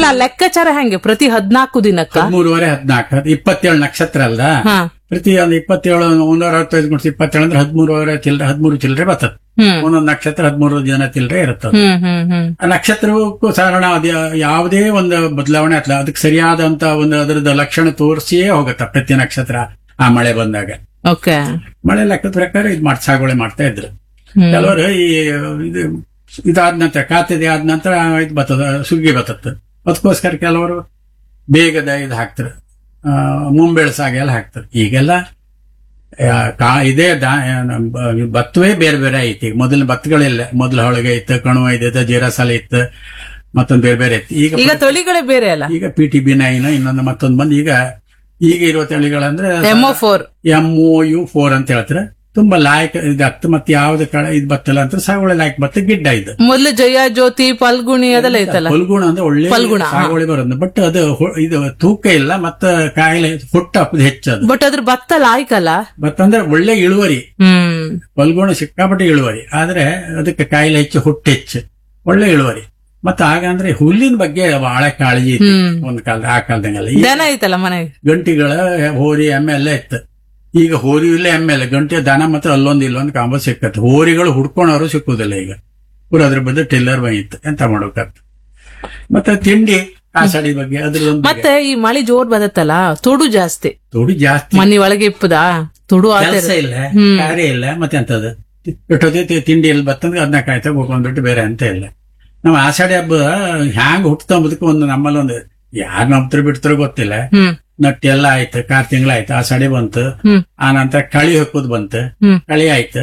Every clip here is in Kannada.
ಆ ಲೆಕ್ಕಾಚಾರ ಹೆಂಗೆ ಪ್ರತಿ ಹದ್ನಾಲ್ಕು ದಿನಕ್ಕ ಹದಿಮೂರುವರೆ ಹದಿನಾಲ್ಕು ಇಪ್ಪತ್ತೇಳು ನಕ್ಷತ್ರ ಅಲ್ದ ಹಾ ಪ್ರತಿ ಒಂದು ಇಪ್ಪತ್ತೇಳು ಒಂದೂರ ಅರವತ್ತೈದು ಗುಣಿಸಿ ಇಪ್ಪತ್ತೇಳು ಅಂದ್ರೆ ಹದಿಮೂರುವರೆ ಚಿಲ್ಲರೆ ಹದಿಮೂರು ಚಿಲ್ಲರೆ ಬರ್ತದೆ ಹ್ಮ್ ಒಂದೊಂದು ನಕ್ಷತ್ರ ಹದಿಮೂರು ಜನ ಚಿಲ್ಲರೆ ಇರುತ್ತದೆ ಹ್ಮ್ ಹ್ಮ್ ಹ್ಮ್ ಆ ನಕ್ಷತ್ರಕ್ಕೂ ಸಾಧಾರಣ ಅದು ಯಾವುದೇ ಒಂದು ಬದಲಾವಣೆ ಅಲ್ಲ ಅದಕ್ಕೆ ಸರಿಯಾದಂತ ಒಂದು ಅದರದ ಲಕ್ಷಣ ತೋರಿಸಿಯೇ ಹೋಗುತ್ತೆ ಪ್ರತಿ ನಕ್ಷತ್ರ ಆ ಮಳೆ ಬಂದಾಗ ಓಕೆ ಮಳೆ ಲೆಕ್ಕದ ಪ್ರಕಾರ ಇದು ಮಾಡಿ ಸಾಗುವಳಿ ಮಾಡ್ತಾ ಇದ್ರು ಹ್ಮ್ ಕೆಲವರು ಈ ಇದು ಇದಾದ ನಂತರ ಖಾತೆದೆ ಆದ ನಂತರ ಇದು ಬರ್ತದ ಸುಗ್ಗಿ ಬರ್ತದೆ ಅದಕ್ಕೋಸ್ಕರ ಕೆಲವರು ಬೇಗದ ಇದು ಹಾಕ್ತಾರೆ ಆ, ಮುಂಬೆಳ್ಸಾಗ ಎಲ್ಲ ಹಾಕ್ತಾರೆ ಈಗೆಲ್ಲ ಆ, ಕಾ ಇದೇ ದಾ- ಬ- ಭತ್ತವೇ ಬೇರೆ ಬೇರೆ ಐತಿ ಈಗ ಮೊದಲಿನ ಭತ್ತಗಳಿಲ್ಲ ಮೊದಲು ಹೊಳಗೆ ಇತ್ತು ಕಣುವ ಇದ್ದಿತ್ತು ಜೀರಾಸಾಲ ಇತ್ತು ಮತ್ತೊಂದು ಬೇರೆ ಬೇರೆ ಇತ್ತು ಈಗ ಈಗ ತಳಿಗಳೇ ಬೇರೆ ಅಲ್ಲ ಈಗ ಪಿ ಟಿ ಬಿ ನೈನ್ ಇನ್ನೊಂದು ಮತ್ತೊಂದು ಬಂದು ಈಗ ಈಗ ಇರುವ ತಳಿಗಳಂದ್ರೆ MO four M O U four ಅಂತ ಹೇಳ್ತಾರೆ ತುಂಬಾ ಲಾಯಕ್ ಇದಾಗ್ತದೆ ಮತ್ತೆ ಯಾವ್ದು ಕಡೆ ಇದು ಬತ್ತಲ್ಲ ಅಂತ ಸಾಗುವಳಿ ಲಾಯಕ್ ಬತ್ತ ಗಿಡ್ಡ ಇದು ಮೊದ್ಲು ಜಯ ಜ್ಯೋತಿ ಫಲ್ಗುಣಿ ಅದೆಲ್ಲ ಐತಲ್ಲ ಫಲ್ಗುಣ ಅಂದ್ರೆ ಒಳ್ಳೆ ಫಲ್ಗುಣ, ಹಾ. ಸಾಗುವಳಿ ಬರೋದು ಬಟ್ ಅದು ಹೊ- ಇದು ತೂಕ ಇಲ್ಲ ಮತ್ತ ಕಾಯಿಲೆ ಹುಟ್ಟ ಹಪ್ಪದ ಹೆಚ್ಚದು ಬಟ್ ಅದ್ರ ಭತ್ತ ಲಾಯ್ಕಲ್ಲ ಬಟ್ ಅಂದ್ರೆ ಒಳ್ಳೆ ಇಳುವರಿ ಹ್ಮ್ ಫಲ್ಗುಣ ಸಿಕ್ಕಾಪಟ್ಟೆ ಇಳುವರಿ ಆದ್ರೆ ಅದಕ್ಕೆ ಕಾಯಿಲೆ ಹೆಚ್ಚು ಹುಟ್ಟು ಹೆಚ್ಚು ಒಳ್ಳೆ ಇಳುವರಿ ಮತ್ತೆ ಆಗ ಅಂದ್ರೆ ಹುಲ್ಲಿನ ಬಗ್ಗೆ ಬಹಳ ಕಾಳಜಿ ಇತ್ತು ಹ್ಮ್ ಒಂದ್ ಕಾಲದ ಆ ಕಾಲದಂಗೆಲ್ಲ ಈ ದನ ಐತಲ್ಲ ಮನೆಗೆ ಗಂಟಿಗಳ ಹೋರಿ ಎಮ್ಮೆ ಎಲ್ಲ ಇತ್ತು ಈಗ ಹೋರಿ ಇಲ್ಲ ಎಮ್ಮೆ ಇಲ್ಲ ಗಂಟೆ ದನ ಮಾತ್ರ ಅಲ್ಲೊಂದು ಇಲ್ಲೊಂದು ಕಾಂಬ ಸಿಕ್ಕತ್ತೆ ಹೋರಿಗಳು ಹುಡ್ಕೊಂಡವರು ಸಿಕ್ಕುದಿಲ್ಲ ಈಗ ಪೂರ ಅದ್ರ ಬದಲು ಟಿಲ್ಲರ್ ಬಂದಿತ್ತು ಎಂತ ಮಾಡ್ಬೇಕಂತ ಮತ್ತೆ ತಿಂಡಿ ಕಾಸಾಡಿ ಬಗ್ಗೆ ಅದ್ರದೊಂದು ಮತ್ತೆ ಈ ಮಳಿ ಜೋರ್ ಬದತ್ತಲ್ಲ ತುಡು ಜಾಸ್ತಿ ತೊಡಿ ಜಾಸ್ತಿ ಮನಿ ಒಳಗೆ ಇಪ್ಪದ ತುಡು ಕೆಲಸ ಆತ ಇಲ್ಲ ಕಾರ್ಯ ಇಲ್ಲ ಮತ್ತೆ ಎಂತದ ಎಷ್ಟೊತ್ತಿ ತಿಂಡಿ ಇಲ್ಲಿ ಬತ್ತಂದ್ರೆ ಅದನ್ನ ಕಾಯ್ತಾ ಹೋಗ್ಕೊಂಡ್ಬಿಟ್ಟು ಬೇರೆ ಅಂತ ಇಲ್ಲ ನಾವು ಆಷಾಢಿ ಹಬ್ಬ ಹ್ಯಾಂಗ್ ಹುಟ್ಟಂಬುದಕ್ಕೆ ಒಂದು ನಮ್ಮಲ್ಲಿ ಒಂದು ಯಾರು ನಂಬ್ತಾರ ಬಿಡ್ತಾರೋ ಗೊತ್ತಿಲ್ಲ ಹ್ಮ್ ನಟ್ಟಿ ಎಲ್ಲ ಆಯ್ತು ಕಾರ್ ತಿಂಗಳಾಯ್ತು ಆಷಾಢಿ ಬಂತು ಹ್ಮ್ ಆ ನಂತರ ಕಳಿ ಹಾಕೋದು ಬಂತು ಹ್ಮ್ ಕಳಿ ಆಯ್ತು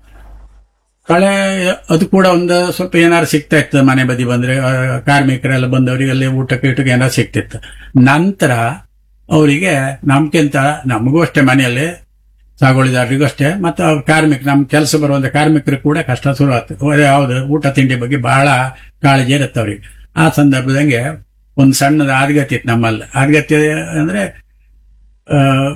ಕಳೆ ಅದು ಕೂಡ ಒಂದು ಸ್ವಲ್ಪ ಏನಾರು ಸಿಗ್ತಾ ಇತ್ತು ಮನೆ ಬದಿ ಬಂದ್ರೆ ಆ, ಕಾರ್ಮಿಕರೆಲ್ಲ ಬಂದವರಿಗೆ ಅಲ್ಲಿ ಊಟಕ್ಕೆ ಇಟ್ಟಕ್ಕೆ ಏನಾರು ಸಿಗ್ತಿತ್ತು ನಂತರ ಅವರಿಗೆ ನಮ್ಗಿಂತ ನಮಗೂ ಅಷ್ಟೇ ಮನೆಯಲ್ಲಿ ಸಾಗುವಳಿದಾರರಿಗೂ ಅಷ್ಟೇ ಮತ್ತೆ ಅವ್ರ ಕಾರ್ಮಿಕ ನಮ್ ಕೆಲಸ ಬರುವಂತ ಕಾರ್ಮಿಕರು ಕೂಡ ಕಷ್ಟ ಶುರು ಆಗ್ತದೆ ಯಾವ್ದು ಊಟ ತಿಂಡಿ ಬಗ್ಗೆ ಬಹಳ ಕಾಳಜಿ ಇರುತ್ತೆ ಅವ್ರಿಗೆ ಆ ಸಂದರ್ಭದಂಗೆ ಒಂದು ಸಣ್ಣದ ಆದ್ಗತಿ ಇತ್ತು ನಮ್ಮಲ್ಲಿ ಆದ್ಗತಿ ಅಂದ್ರೆ ಆ,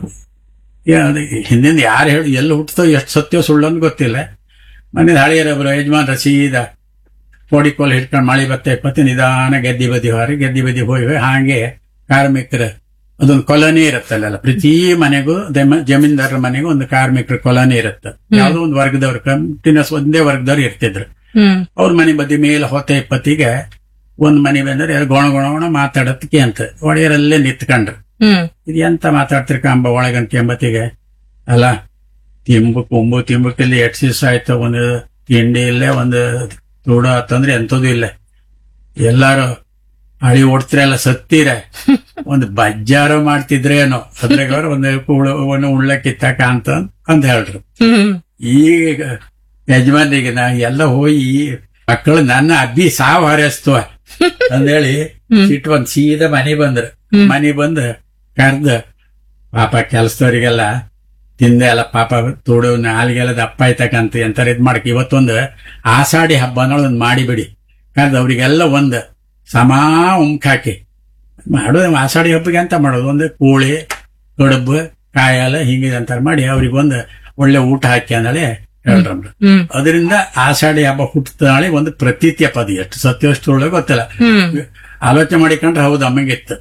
ಯಾ- ಅದು ಹಿಂದಿಂದ ಯಾರು ಹೇಳಿ ಎಲ್ಲಿ ಹುಟ್ಟತೋ ಎಷ್ಟು ಸತ್ಯೋ ಸುಳ್ಳು ಅಂತ ಗೊತ್ತಿಲ್ಲ ಮನೆ ಹಳೆಯರೊಬ್ಬರು ಯಜಮಾನ್ರ ಸೀದಾ ಕೋಡಿ ಕೋಲ್ ಹಿಡ್ಕೊಂಡು ಮಳೆ ಬತ್ತೆ ಇಪ್ಪತ್ತು ನಿಧಾನ ಗೆದ್ದಿ ಬದಿ ಹೊರ ಗೆದ್ದಿ ಬದಿ ಹೋಗಿ ಹಾಗೆ ಕಾರ್ಮಿಕರ ಅದೊಂದು ಕೊಲನಿ ಇರುತ್ತಲ್ಲ ಪ್ರತಿ ಮನೆಗೂ ದಮ- ಜಮೀನ್ದಾರರ ಮನೆಗೂ ಒಂದು ಕಾರ್ಮಿಕರ ಕೊಲನಿ ಇರುತ್ತೆ ಯಾವುದೋ ಒಂದು ವರ್ಗದವ್ರು ಕಂಟಿನ್ಯೂಸ್ ಒಂದೇ ವರ್ಗದವ್ರು ಇರ್ತಿದ್ರು ಹ್ಮ್ ಅವ್ರ ಮನೆ ಬದಿ ಮೇಲೆ ಹೊತ್ತೆ ಇಪ್ಪತ್ತಿಗೆ ಒಂದ್ ಮನೆ ಬಂದ್ರೆ ಗೊಣ ಗೊಣ ಗೊಣ ಮಾತಾಡತ್ಕೆ ಅಂತ ಒಡೆಯರಲ್ಲೇ ನಿಂತ್ಕೊಂಡ್ರು ಹ್ಮ್ ಇದು ಎಂತ ಮಾತಾಡ್ತಿರ್ ಕಂಬ ಒಳಗಂತ ಎಂಬತ್ತಿಗೆ ಅಲ್ಲ ತಿಂಬು ಕೊಂಬು ತಿಂಬುಕಲ್ಲಿ ಎಷ್ಟು ದಿವಸ ಆಯ್ತು ಒಂದು ತಿಂಡಿ ಇಲ್ಲೇ ಒಂದು ರೂಢ ಆತಂದ್ರೆ ಎಂತದೂ ಇಲ್ಲ ಎಲ್ಲಾರು ಹಳಿ ಓಡ್ತಿರಲ್ಲ ಸತ್ತೀರ ಒಂದು ಬಜ್ಜಾರು ಮಾಡ್ತಿದ್ರೇನೋ ಅದ್ರಾಗ ಅವ್ರು ಒಂದು ಕುಳು ಒಂದು ಉಳ್ಳಕ್ಕಿತ್ತಾಕ ಅಂತ ಅಂತ ಹೇಳ್ರು ಹ್ಮ್ ಈಗ ಯಜಮಾನ್ರಿಗೆ ನಾ ಎಲ್ಲ ಹೋಗಿ ಮಕ್ಕಳು ನನ್ನ ಅಬ್ಬಿ ಸಾವು ಹಾರೈಸ್ತವ ಅಂದೇಳಿ ಸಿಟ್ಟು ಬಂದ್ ಸೀದಾ ಮನೆ ಬಂದ್ರು ಮನೆ ಬಂದು ಕರ್ದ ಪಾಪ ಕೆಲ್ಸದವ್ರಿಗೆಲ್ಲ ತಿಂದೆ ಎಲ್ಲ ಪಾಪ ತುಡು ನಾಲಿಗೆಲ್ಲ ದಪ್ಪ ಆಯ್ತಕ್ಕಂತ ಎಂತಾರ ಇದ್ ಮಾಡಕ್ ಇವತ್ತೊಂದು ಆಷಾಢಿ ಹಬ್ಬ ಅನ್ನೋದು ಒಂದು ಮಾಡಿಬಿಡಿ ಕರ್ದು ಅವ್ರಿಗೆಲ್ಲ ಒಂದು ಸಮ ಉಂಕ್ ಹಾಕಿ ಮಾಡೋದು ಆಷಾಢಿ ಹಬ್ಬಕ್ಕೆ ಅಂತ ಮಾಡೋದು ಒಂದು ಕೋಳಿ ಕಡುಬು ಕಾಯಲ್ಲ ಹಿಂಗೆ ಅಂತಾರ ಮಾಡಿ ಅವ್ರಿಗೆ ಒಂದು ಒಳ್ಳೆ ಊಟ ಹಾಕಿ ಅಂದಳೆ ಹೇಳ್ರಮ್ರು ಹ್ಮ್ ಅದರಿಂದ ಆಷಾಢಿ ಹಬ್ಬ ಹುಟ್ಟತಾಳೆ ಒಂದು ಪ್ರತೀತಿಯ ಪದ ಎಷ್ಟು ಸತ್ಯವಷ್ಟು ಒಳ್ಳೆ ಗೊತ್ತಿಲ್ಲ ಹ್ಮ್ ಆಲೋಚನೆ ಮಾಡಿಕೊಂಡ್ರೆ ಹೌದು ಅಮ್ಮಗಿತ್ತು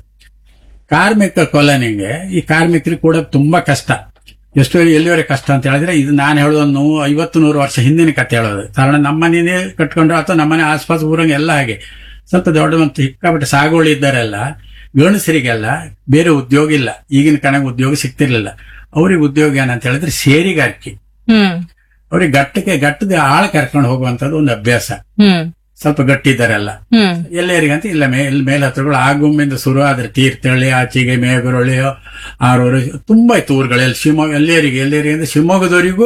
ಕಾರ್ಮಿಕ ಕೊಲನಿಗೆ ಈ ಕಾರ್ಮಿಕರಿಗೆ ಕೂಡ ತುಂಬಾ ಕಷ್ಟ ಎಷ್ಟು ಎಲ್ಲಿವರೆಗೆ ಕಷ್ಟ ಅಂತ ಹೇಳಿದ್ರೆ ಇದು ನಾನು ಹೇಳೋದು ಐವತ್ತು ನೂರು ವರ್ಷ ಹಿಂದಿನ ಕತೆ ಹೇಳೋದು ಕಾರಣ ನಮ್ಮನೇನೆ ಕಟ್ಕೊಂಡ್ರು ಅಥವಾ ನಮ್ಮನೆ ಆಸ್ಪಾಸ್ ಊರಂಗೆ ಎಲ್ಲ ಹಾಗೆ ಸ್ವಲ್ಪ ದೊಡ್ಡ ಮತ್ತು ಸಿಕ್ಕಾಪಟ್ಟೆ ಸಾಗುವಳಿ ಇದ್ದಾರೆಲ್ಲ ಗಂಡಸರಿಗೆಲ್ಲ ಬೇರೆ ಉದ್ಯೋಗ ಇಲ್ಲ ಈಗಿನ ಕಣಗೆ ಉದ್ಯೋಗ ಸಿಗ್ತಿರ್ಲಿಲ್ಲ ಅವ್ರಿಗೆ ಉದ್ಯೋಗ ಏನಂತ ಹೇಳಿದ್ರೆ ಸೇರಿಗಾರಿಕೆ ಹ್ಮ್ ಅವ್ರಿಗೆ ಗಟ್ಟಕ್ಕೆ ಗಟ್ಟದ ಆಳ ಕರ್ಕೊಂಡು ಹೋಗುವಂತದ್ದು ಒಂದು ಅಭ್ಯಾಸ ಹ್ಮ್ ಸ್ವಲ್ಪ ಗಟ್ಟಿದ್ದಾರೆಲ್ಲ ಹ್ಮ್ ಎಲ್ಲರಿಗಂತ ಇಲ್ಲ ಮೇ ಇಲ್ಲಿ ಮೇಲತ್ರಗಳು ಆಗುಂಬಿಂದ ಶುರು ಆದ್ರೆ ತೀರ್ಥಹಳ್ಳಿ ಆಚೆಗೆ ಮೇಗರೊಳ್ಳಿ ಆರೂರು ತುಂಬಾ ಇತ್ತು ಊರುಗಳಲ್ಲಿ ಶಿವಮೊಗ್ಗ ಎಲ್ಲರಿಗೆ ಎಲ್ಲರಿಗೆ ಅಂದ್ರೆ ಶಿವಮೊಗ್ಗದವರಿಗೂ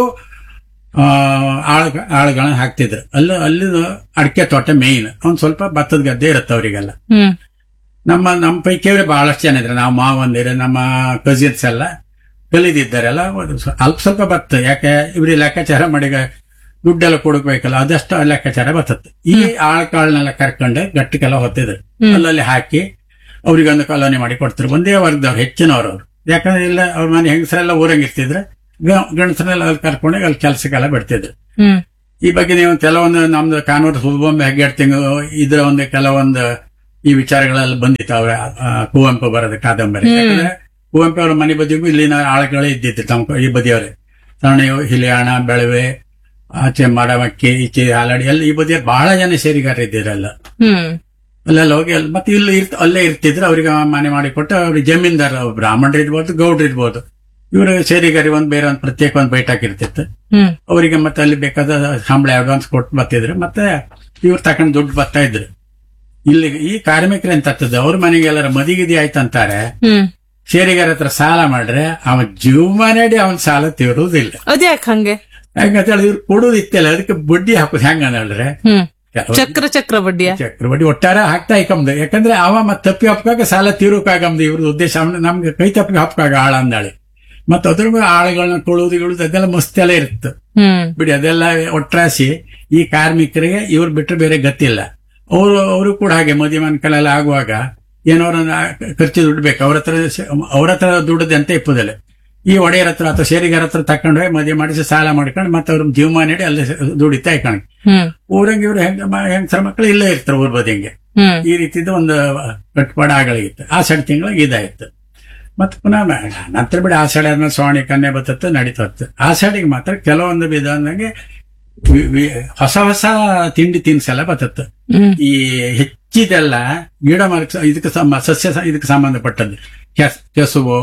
ಆ, ಆಳ ಆಳುಗಳನ್ನ ಹಾಕ್ತಿದ್ರು ಅಲ್ಲಿ ಅಲ್ಲಿ ಅಡಿಕೆ ತೋಟ ಮೇಯ್ನ್ ಒಂದ್ ಸ್ವಲ್ಪ ಭತ್ತದ ಗದ್ದೆ ಇರುತ್ತೆ ಅವರಿಗೆಲ್ಲ ಹ್ಮ್ ನಮ್ಮ ನಮ್ಮ ಪೈಕಿಯವರೇ ಬಹಳಷ್ಟು ಜನ ಇದ್ರೆ ನಾವು ಮಾವಂದಿರು ನಮ್ಮ ಕಸಿನ್ಸ್ ಎಲ್ಲ ಕಲಿದಿದ್ದಾರೆಲ್ಲ ಒಂದು ಸ್ವ- ಅಲ್ಪ ಸ್ವಲ್ಪ ಬತ್ತ ಯಾಕೆ ಇವ್ರಿಗೆ ಲೆಕ್ಕಾಚಾರ ಮಾಡಿ ದುಡ್ಡೆಲ್ಲ ಕೊಡಬೇಕಲ್ಲ ಅದಷ್ಟು ಲೆಕ್ಕಾಚಾರ ಬರ್ತದೆ ಈ ಆಳ್ಕಾಳನ್ನೆಲ್ಲ ಕರ್ಕೊಂಡು ಗಟ್ಟಿಗೆಲ್ಲ ಹೊತ್ತಿದ್ರು ಅಲ್ಲಲ್ಲಿ ಹಾಕಿ ಅವ್ರಿಗೊಂದು ಕಾಲೋನಿ ಮಾಡಿ ಕೊಡ್ತಾರೆ ಒಂದೇ ವರ್ಗದವ್ರು ಹೆಚ್ಚಿನವ್ರು ಅವ್ರು ಯಾಕಂದ್ರೆ ಇಲ್ಲ ಅವ್ರ ಮನೆ ಹೆಂಗಸರೆಲ್ಲ ಊರಂಗಿರ್ತಿದ್ರೆ ಗಂಡಸರೆಲ್ಲ ಅಲ್ಲಿ ಕರ್ಕೊಂಡೋಗಿ ಅಲ್ಲಿ ಕೆಲಸಕ್ಕೆಲ್ಲ ಬಿಡ್ತಿದ್ರು ಹ್ಮ್ ಈ ಬಗ್ಗೆ ನೀವು ಕೆಲವೊಂದು ನಮ್ದು ಕಾನೂರು ಸುಲ್ಬೊಮ್ಮೆ ಹೆಗ್ಗೆಡ್ ತಿಂಗಳು ಇದ್ರ ಒಂದು ಕೆಲವೊಂದು ಈ ವಿಚಾರಗಳೆಲ್ಲ ಬಂದಿತ್ತು ಅವರ ಆ, ಕುವೆಂಪು ಬರೆದ ಕಾದಂಬರಿ ಯಾಕಂದ್ರೆ ಕುವೆಂಪು ಅವರ ಮನೆ ಬದಿಗೂ ಇಲ್ಲಿನ ಆಳುಗಳೇ ಇದ್ದಿತ್ತು ತಮ್ಮ ಈ ಬದಿಯವರೇ ಸರಣೆಯು ಹಿಲಿಯಾಣ ಬೆಳವೆ ಆಚೆ ಮಡಮಕ್ಕಿ ಈಚೆ ಹಾಲಾಡಿ ಎಲ್ಲ ಈ ಬದಿಯ ಬಹಳ ಜನ ಸೇರಿಗಾರ ಇದ್ದೀರಲ್ಲ ಹ್ಮ್ ಅಲ್ಲೆಲ್ಲ ಹೋಗಿ ಅಲ್ಲಿ ಮತ್ತೆ ಇಲ್ಲಿ ಇರ್ತ ಅಲ್ಲೇ ಇರ್ತಿದ್ರು ಅವರಿಗೆ ಮನೆ ಮಾಡಿಕೊಟ್ಟು ಅವ್ರಿಗೆ ಜಮೀನ್ದಾರ ಬ್ರಾಹ್ಮಣರು ಇರ್ಬೋದು ಗೌಡ್ರು ಇರ್ಬೋದು ಇವರು ಸೇರಿಗಾರಿ ಒಂದು ಬೇರೆ ಒಂದು ಪ್ರತ್ಯೇಕ ಒಂದು ಬೈಠಕ್ ಇರ್ತಿತ್ತು ಹ್ಮ್ ಅವರಿಗೆ ಮತ್ತೆ ಅಲ್ಲಿ ಬೇಕಾದ ಸಂಬಳ ಅಡ್ವಾನ್ಸ್ ಕೊಟ್ಟು ಬರ್ತಿದ್ರು ಮತ್ತೆ ಇವ್ರು ತಕೊಂಡ್ ದುಡ್ಡು ಬರ್ತಾ ಇದ್ರು ಇಲ್ಲಿ ಈ ಕಾರ್ಮಿಕರು ಎಂತ ಆಗ್ತದೆ ಅವ್ರ ಮನೆಗೆ ಎಲ್ಲರ ಮದಿಗಿದಿ ಆಯ್ತಂತಾರೆ ಹ್ಮ್ ಸೇರಿಗಾರ ಹತ್ರ ಸಾಲ ಮಾಡ್ರೆ ಅವನ ಜೀವಮಾನಡಿ ಅವನ್ ಸಾಲ ತೀರುವುದಿಲ್ಲ ಅದ್ಯಾಕ್ ಹಂಗೆ ಯಾಕಂತ ಹೇಳಿ ಇವ್ರು ಕೊಡುದು ಇತ್ತಲ್ಲ ಅದಕ್ಕೆ ಬಡ್ಡಿ ಹಾಕುದು ಹೆಂಗ ಹೇಳಿದ್ರೆ ಹ್ಮ್ ಚಕ್ರ ಚಕ್ರ ಬಡ್ಡಿಯ ಚಕ್ರವಡ್ಡಿ ಒಟ್ಟಾರೆ ಹಾಕ್ತಾ ಇಕ್ಕಮ್ದು ಯಾಕಂದ್ರೆ ಅವ ಮತ್ತೆ ತಪ್ಪಿ ಹಪ್ಪಾಗ ಸಾಲ ತೀರೋಕಾಗಮ್ದು ಇವ್ರದ್ದು ಉದ್ದೇಶ ಅವ್ನ ನಮ್ಗೆ ಕೈ ತಪ್ಪಿ ಹಪ್ಪಾಗ ಆಳ ಅಂದಾಳೆ ಮತ್ತೆ ಅದ್ರ ಮೇಲೆ ಆಳುಗಳನ್ನ ಕೊಡುವುದು ಇಳುದು ಅದೆಲ್ಲ ಮಸ್ತೆಲ್ಲ ಇರುತ್ತೆ ಹ್ಮ್ ಬಿಡಿ ಅದೆಲ್ಲ ಒಟ್ರಾಸಿ ಈ ಕಾರ್ಮಿಕರಿಗೆ ಇವ್ರು ಬಿಟ್ಟರೆ ಬೇರೆ ಗತಿಲ್ಲ ಅವರು ಅವರು ಕೂಡ ಹಾಗೆ ಮದುವೆ ಮನ್ಕಳೆಲ್ಲ ಆಗುವಾಗ ಏನೋರನ್ನ ಖರ್ಚು ದುಡ್ಡು ಬೇಕು ಅವ್ರ ಹತ್ರ ಸ- ಅವ್ರ ಹತ್ರ ದುಡ್ಡದೆ ಅಂತ ಇಪ್ಪುದಲ್ಲ ಈ ಒಡೆಯರ ಹತ್ರ ಅಥವಾ ಸೇರಿಗಾರ ಹತ್ರ ತಕೊಂಡು ಹೋಗಿ ಮದುವೆ ಮಾಡಿಸಿ ಸಾಲ ಮಾಡ್ಕೊಂಡು ಮತ್ತೆ ಅವ್ರ ಜೀವಮಾನ ನೀಡಿ ಅಲ್ಲಿ ದುಡಿತಾ ಇಕೊಂಡು ಹ್ಮ್ ಊರಂಗೆ ಇವ್ರು ಹೆಂಗ ಹೆಂಗಸರ ಮಕ್ಕಳು ಇಲ್ಲೇ ಇರ್ತಾರೆ ಊರ್ ಬದಿಯಂಗೆ ಹ್ಮ್ ಈ ರೀತಿದ್ದು ಒಂದು ಕಟ್ಪಾಡ ಆಗಲಿಗಿತ್ತು ಆಷಾಢ ತಿಂಗಳಿಗೆ ಇದಾಯ್ತು ಮತ್ತೆ ಪುನಃ ಮ- ನಂತರ ಬಿಡಿ ಆಷಾಢ ಆದ್ಮೇಲೆ ಸೋಣಿ ಕನ್ಯೆ ಬತ್ತತ್ತು ನಡೀತತ್ತು ಆಷಾಢಿಗೆ ಮಾತ್ರ ಕೆಲವೊಂದು ವಿಧಾನದಂಗೆ ವಿ- ವಿ- ಹೊಸ ಹೊಸ ತಿಂಡಿ ತಿನಿಸೆಲ್ಲ ಬತ್ತತ್ತು ಹ್ಮ್ ಈ ಹೆಚ್ಚಿದೆಲ್ಲ ಗಿಡ ಮರ ಇದಕ್ಕೆ ಸಮ- ಸಸ್ಯ ಸ- ಇದಕ್ಕೆ ಸಂಬಂಧಪಟ್ಟದ್ದು ಕೆಸ್ ಕೆಸುವು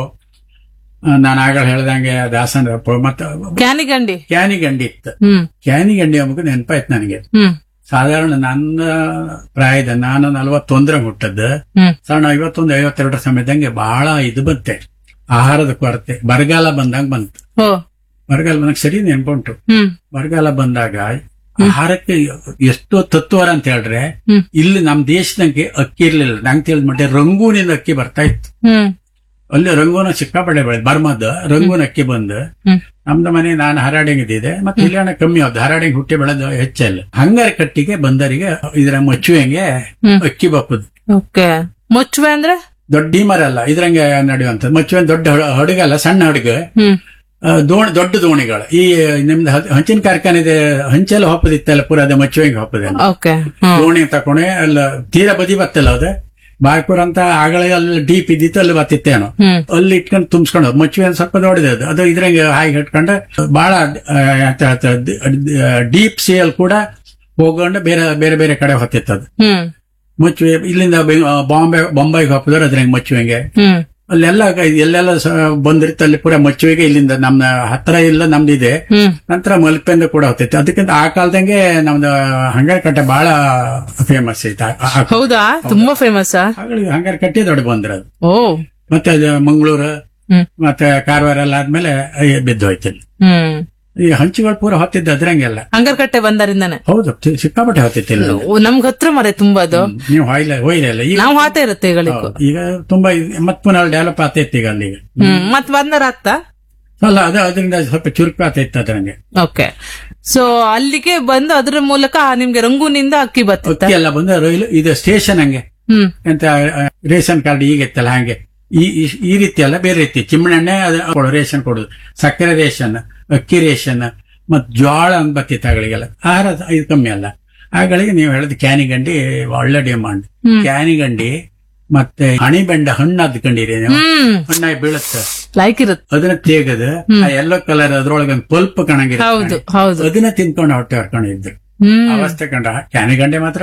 ಆ, ನಾನು ಆಗ ಹೇಳ್ದಂಗೆ ದಾಸನ ಮತ್ತೆ ಕ್ಯಾನಿಗಂಡಿ ಕ್ಯಾನಿಗಂಡಿ ಇತ್ತು ಹ್ಮ್ ಕ್ಯಾನಿಗಂಡಿ ಅಂಬಕ್ಕೆ ನೆನಪಾಯ್ತು ನನಗೆ ಹ್ಮ್ ಸಾಧಾರಣ ನನ್ನ ಪ್ರಾಯದ ನಾನು ನಲವತ್ತೊಂದರ ಹುಟ್ಟದ್ದು ಹ್ಮ್ ಸಾಧಾರಣ ಐವತ್ತೊಂದು ಐವತ್ತೆರಡರ ಸಮಯದಂಗೆ ಬಹಳ ಇದು ಬಂತೆ ಆಹಾರದ ಕೊರತೆ ಬರಗಾಲ ಬಂದಂಗ ಬಂತು ಓ ಬರಗಾಲ ಬಂದಾಗ ಸರಿ ನೆನ್ಪುಂಟು ಹ್ಮ್ ಬರಗಾಲ ಬಂದಾಗ ಆಹಾರಕ್ಕೆ ಎಷ್ಟು ತತ್ವರ ಅಂತ ಹೇಳ್ರೆ ಹ್ಮ್ ಇಲ್ಲಿ ನಮ್ ದೇಶದಂಗೆ ಅಕ್ಕಿ ಇರ್ಲಿಲ್ಲ ನಂಗೆ ತಿಳಿದ ಮಟ್ಟ ರಂಗೂನಿಂದ ಅಕ್ಕಿ ಬರ್ತಾ ಇತ್ತು ಹ್ಮ್ ಅಲ್ಲಿ ರಂಗೂನ ಸಿಕ್ಕಾಪಟ್ಟೆ ಬೆಳೆದ ಬರ್ಮದ್ ರಂಗೂನ್ ಅಕ್ಕಿ ಬಂದು ಹ್ಮ್ ನಮ್ದು ಮನೆ ನಾನು ಹರಾಡಿಂಗ್ ಇದ್ದಿದೆ ಮತ್ತೆ ಇಲ್ಲಿ ಹಣ ಕಮ್ಮಿ ಆಯ್ತು ಹರಾಡಿಂಗ್ ಹುಟ್ಟಿ ಬೆಳೆದು ಹೆಚ್ಚಲ್ಲ ಹಂಗಾರ ಕಟ್ಟಿಗೆ ಬಂದರಿಗೆ ಇದರ ಮಚ್ಚುವೆಂಗೆ ಹ್ಮ್. ಅಕ್ಕಿ ಬಪ್ಪದು ಓಕೆ ಮುಚ್ಚುವೆ ಅಂದ್ರೆ ದೊಡ್ಡ ಡೀಮರ್ ಅಲ್ಲ ಇದ್ರಂಗೆ ನಡೆಯುವಂಥದ್ದು ಮಚ್ಚುವೆ ದೊಡ್ಡ ಹಡ- ಹಡಗಲ್ಲ ಸಣ್ಣ ಹಡಗು ಹ್ಮ್ ಆ, ದೋಣಿ ದೊಡ್ಡ ದೋಣಿಗಳು ಈ ನಿಮ್ದು ಹ- ಹಂಚಿನ ಕಾರ್ಖಾನೆ ಇದೆ ಹಂಚೆಲ್ಲ ಹೊಪ್ಪದಿತ್ತಲ್ಲ ಪೂರ ಅದೇ ಮಚ್ಚುವೆಂಗೆ ಹೊಪ್ಪದೆ ಓಕೆ ಹ್ಮ್ ದೋಣಿ ತಕೊಂಡೆ ಅಲ್ಲ ತೀರ ಬದಿ ಬತ್ತಲ್ಲ ಅದು ಬಾಯ್ಪುರ ಅಂತ ಆಗಲೇ ಅಲ್ಲಿ ಡೀಪ್ ಇದ್ದಿತ್ತು ಅಲ್ಲಿ ಬತ್ತಿತ್ತೇನೋ ಹ್ಮ್ ಅಲ್ಲಿ ಇಟ್ಕೊಂಡು ತುಂಬಿಸ್ಕೊಂಡು ಮುಚ್ಚುವೆ ಒಂದ್ ಸ್ವಲ್ಪ ನೋಡಿದೆ ಅದು ಅದು ಇದ್ರಂಗೆ ಹಾಗೆ ಇಟ್ಕೊಂಡು ಬಹಳ ಆ, ಎಂತ ಹೇಳ್ತಾರೆ ಡೀಪ್ ಸೇಲ್ ಕೂಡ ಹೋಗೊಂಡು ಬೇರೆ ಬೇರೆ ಬೇರೆ ಕಡೆ ಹೊತ್ತಿತ್ತು ಅದು ಹ್ಮ್ ಮುಚ್ಚುವೆ ಇಲ್ಲಿಂದ ಬೆಂಗ್- ಆ, ಬಾಂಬೆ ಬೊಂಬೈಗೆ ಹೋಗಿದ್ರೆ ಅದ್ರಂಗೆ ಮುಚ್ಚುವೆಂಗೆ ಹ್ಮ್ ಅಲ್ಲೆಲ್ಲ ಗ- ಎಲ್ಲೆಲ್ಲ ಸ- ಬಂದಿರುತ್ತೆ ಅಲ್ಲಿ ಪೂರ ಮುಚ್ಚುವೆಗೆ ಇಲ್ಲಿಂದ ನಮ್ಮ ಹತ್ರ ಇಲ್ಲ ನಮ್ದಿದೆ ಹ್ಮ್ ನಂತರ ಮಲ್ಪೆಂದ ಕೂಡ ಹೋಗ್ತೈತೆ ಅದಕ್ಕಿಂತ ಆ ಕಾಲದಂಗೆ ನಮ್ದು ಹಂಗಾರ ಕಟ್ಟೆ ಬಹಳ ಫೇಮಸ್ ಐತೆ ಆ- ಆ- ಹೌದಾ ತುಂಬಾ ಫೇಮಸ್ ಆಗಳಿಗೆ ಹಂಗಾರ ಕಟ್ಟೆ ದೊಡ್ಡ ಬಂದಿರೋದು ಓ ಮತ್ತೆ ಅದು ಮಂಗಳೂರು ಹ್ಮ್ ಮತ್ತೆ ಕಾರವಾರ ಎಲ್ಲ ಆದ್ಮೇಲೆ ಅಯ್ಯ ಬಿದ್ದು ಹೋಯ್ತು ಇಲ್ಲಿ. ಹ್ಮ್ ಈ ಹಂಚುಗಳು ಪೂರ ಹೊತ್ತಿದ್ದು ಅದ್ರಂಗೆಲ್ಲ ಅಂಗರ್ಕಟ್ಟೆ ಬಂದರಿಂದಾನೆ ಹೌದು ಸಿ- ಸಿಕ್ಕಾಪಟ್ಟೆ ಹೊತ್ತಿತ್ತಿಲ್ಲ ಓ, ನಮ್ಗ್ ಹತ್ರ ಮರೆ ತುಂಬಾ ಅದು ನೀವು ಹೊಯ್ಲ ಹೊಯ್ಲ ಇಲ್ಲ ಈಗ ನಾವ್ ಹಾತ ಇರುತ್ತೆ ಈಗಳಿಗೂ ಹೌದು. ಈಗ ತುಂಬಾ ಇದ್- ಮತ್ ಪುನಃ ಡೆವಲಪ್ ಆಗ್ತೈತಿ ಈಗ ಅಲ್ಲಿ ಈಗ ಹ್ಮ್ ಮತ್ ಬಂದರ ಆಗ್ತಾ ಅಲ್ಲ ಅದು ಅದರಿಂದ ಸ್ವಲ್ಪ ಚುರುಕು ಆಗ್ತೈತೆ ಅದ್ರಂಗೆ ಓಕೆ ಸೊ ಅಲ್ಲಿಗೆ ಬಂದು ಅದ್ರ ಮೂಲಕ ನಿಮ್ಗೆ ರಂಗೂನಿಂದ ಅಕ್ಕಿ ಬರ್ತದ ಅಕ್ಕಿ ಎಲ್ಲ ಬಂದು ರೈಲು ಇದು ಸ್ಟೇಷನ್ ಹಂಗೆ ಹ್ಮ್ ಎಂತ ಆ, ರೇಷನ್ ಕಾರ್ಡ್ ಈಗ ಇತ್ತಲ್ಲ ಹಂಗೆ ಈ ಈ- ಈ ರೀತಿ ಅಲ್ಲ ಬೇರೆ ರೀತಿ ಚಿಮ್ಮಣ್ಣೆ ಅದು ಕೊಡೋ ರೇಷನ್ ಕೊಡುದು ಸಕ್ಕರೆ ರೇಷನ್ ಅಕ್ಕಿ ರೇಷನ್ ಮತ್ ಜೋಳ ಅಂತ ಬತ್ತಿತ್ತು ಆಗಳಿಗೆಲ್ಲ ಆಹಾರ ಇದು ಕಮ್ಮಿ ಅಲ್ಲ ಆಗಳಿಗೆ ನೀವು ಹೇಳಿದ ಕ್ಯಾನಿಗಂಡಿ ಒಳ್ಳೆ ಡಿಮಾಂಡ್ ಹ್ಮ್. ಕ್ಯಾನಿಗಂಡಿ ಮತ್ತೆ ಹಣಿಬೆಂಡ ಹಣ್ಣು ಅದ್ಕೊಂಡಿರಿ ನೀವು ಹ್ಮ್ ಹಣ್ಣಾಗಿ ಬೀಳುತ್ತೆ ಲೈಕ್ ಇರುತ್ತೆ ಅದನ್ನ ತೆಗೆದು ಆ ಎಲ್ಲೋ ಕಲರ್ ಅದ್ರೊಳಗೆ ಒಂದು ಪಲ್ಪ್ ಹೌದು ಕಣಂಗಿರುತ್ತೆ ಹೌದು ಅದನ್ನ ತಿನ್ಕೊಂಡು ಹೊಟ್ಟೆ ಹೊರ್ಕೊಂಡಿದ್ರು ಹ್ಮ್ ಅವಸ್ಥೆ ಕಂಡ ಕ್ಯಾನಿಗಂಡೆ ಮಾತ್ರ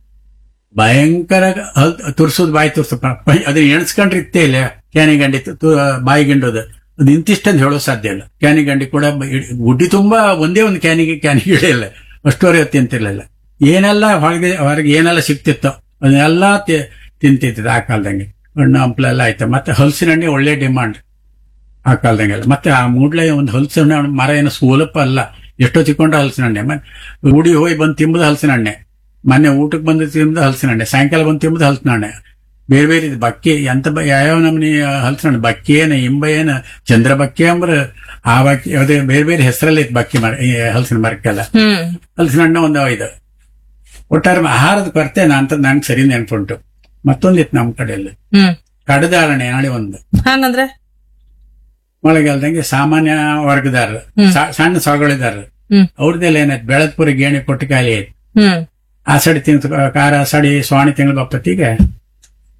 ಭಯಂಕರ ಹಲ್- ತುರ್ಸೋದು ಬಾಯಿ ತುರ್ಸ ಅದನ್ನ ಎಣಿಸ್ಕೊಂಡ್ರೆ ಇತ್ತೇ ಇಲ್ಲ ಕ್ಯಾನಿಗಂಡಿ ತು- ತು- ಬಾಯಿ ಗಿಂಡೋದು ಅದು ಇಂತಿಷ್ಟಂತ ಹೇಳೋ ಸಾಧ್ಯ ಇಲ್ಲ ಕ್ಯಾನಿಗಂಡಿ ಕೂಡ ಬ- ಇಡ್- ಗುಡ್ಡಿ ತುಂಬಾ ಒಂದೇ ಒಂದು ಕ್ಯಾನಿಗೆ ಕ್ಯಾನಿಗೆ ಇಲ್ಲ ಅಷ್ಟುವರೆ ತಿಂತಿರ್ಲಿಲ್ಲ ಏನೆಲ್ಲ ಹೊರಗೆ ಹೊರಗೆ ಏನೆಲ್ಲ ಸಿಕ್ತಿತ್ತೋ ಅದನ್ನೆಲ್ಲ ತಿ- ತಿಂತಿತ್ತು ಆ ಕಾಲದಂಗೆ ಹಣ್ಣು ಹಂಪ್ಲೆಲ್ಲ ಆಯ್ತು ಮತ್ತೆ ಹಲಸಿನ ಹಣ್ಣಿ ಒಳ್ಳೆ ಡಿಮಾಂಡ್ ಆ ಕಾಲದಂಗೆಲ್ಲ ಮತ್ತೆ ಆ ಮೂಡ್ಲೆ ಒಂದು ಹಲಸಿನ ಹಣ್ಣು ಮರ ಏನು ಸೋಲಪ್ಪ ಅಲ್ಲ ಎಷ್ಟೋ ತಿಕ್ಕೊಂಡ್ರೆ ಹಲಸಿನ ಹಣ್ಣೆ ಮ- ಉಡಿ ಹೋಗಿ ಬಂದು ತಿಂಬುದು ಹಲಸಿನ ಹಣ್ಣೆ ಮೊನ್ನೆ ಊಟಕ್ಕೆ ಬಂದು ತಿಂಬುದು ಹಲಸಿನ ಹಣ್ಣೆ ಸಾಯಂಕಾಲ ಬಂದು ತಿಂಬುದು ಹಲಸಿನ ಹಣ್ಣೆ ಬೇರೆ ಬೇರೆ ಇದು ಬಕ್ಕಿ ಎಂತ ಬ- ಯಾವ್ಯಾವ ನಮ್ನಿ ಹಲಸಿನ ಹಣ್ಣು ಬಕ್ಕಿ ಏನ ಇಂಬ ಏನ ಚಂದ್ರ ಬಕ್ಕಿ ಅಂಬ್ರ ಆ ಬಕ್ಕಿ ಅದೇ ಬೇರೆ ಬೇರೆ ಹೆಸರಲ್ಲಿ ಇತ್ತು ಬಕ್ಕಿ ಮರ ಈ ಹಲಸಿನ ಮರಕ್ಕೆಲ್ಲ ಹ್ಮ್ ಹಲಸಿನ ಹಣ್ಣು ಒಂದು ಇದು ಒಟ್ಟಾರೆ ಆಹಾರದ ಕೊರತೆ ಅಂತ ನಂಗೆ ಸರಿ ನೆನ್ಪುಂಟು ಮತ್ತೊಂದಿತ್ತು ನಮ್ಮ ಕಡೆಯಲ್ಲಿ ಹ್ಮ್ ಕಡದಾರಣೆ ನಾಳೆ ಒಂದು ಹಂಗಂದ್ರೆ ಮಳೆಗಾಲದಂಗೆ ಸಾಮಾನ್ಯ ವರ್ಗದಾರರು ಹ್ಮ್. ಸ- ಸಣ್ಣ ಸೊಗಳಿದಾರರು ಹ್ಮ್ ಅವ್ರದ್ದೆಲ್ಲ ಏನಾಯ್ತು ಬೆಳತ್ಪುರ ಗೇಣಿ ಕೊಟ್ಟು ಖಾಲಿ ಆಯ್ತು ಹ್ಮ್ ಆಸಡಿ ತಿಂಗಳು ಕಾರ ಆಸಡಿ ಸ್ವಾಣಿ ತಿಂಗಳು ಬಪ್ಪತ್ತಿಗೆ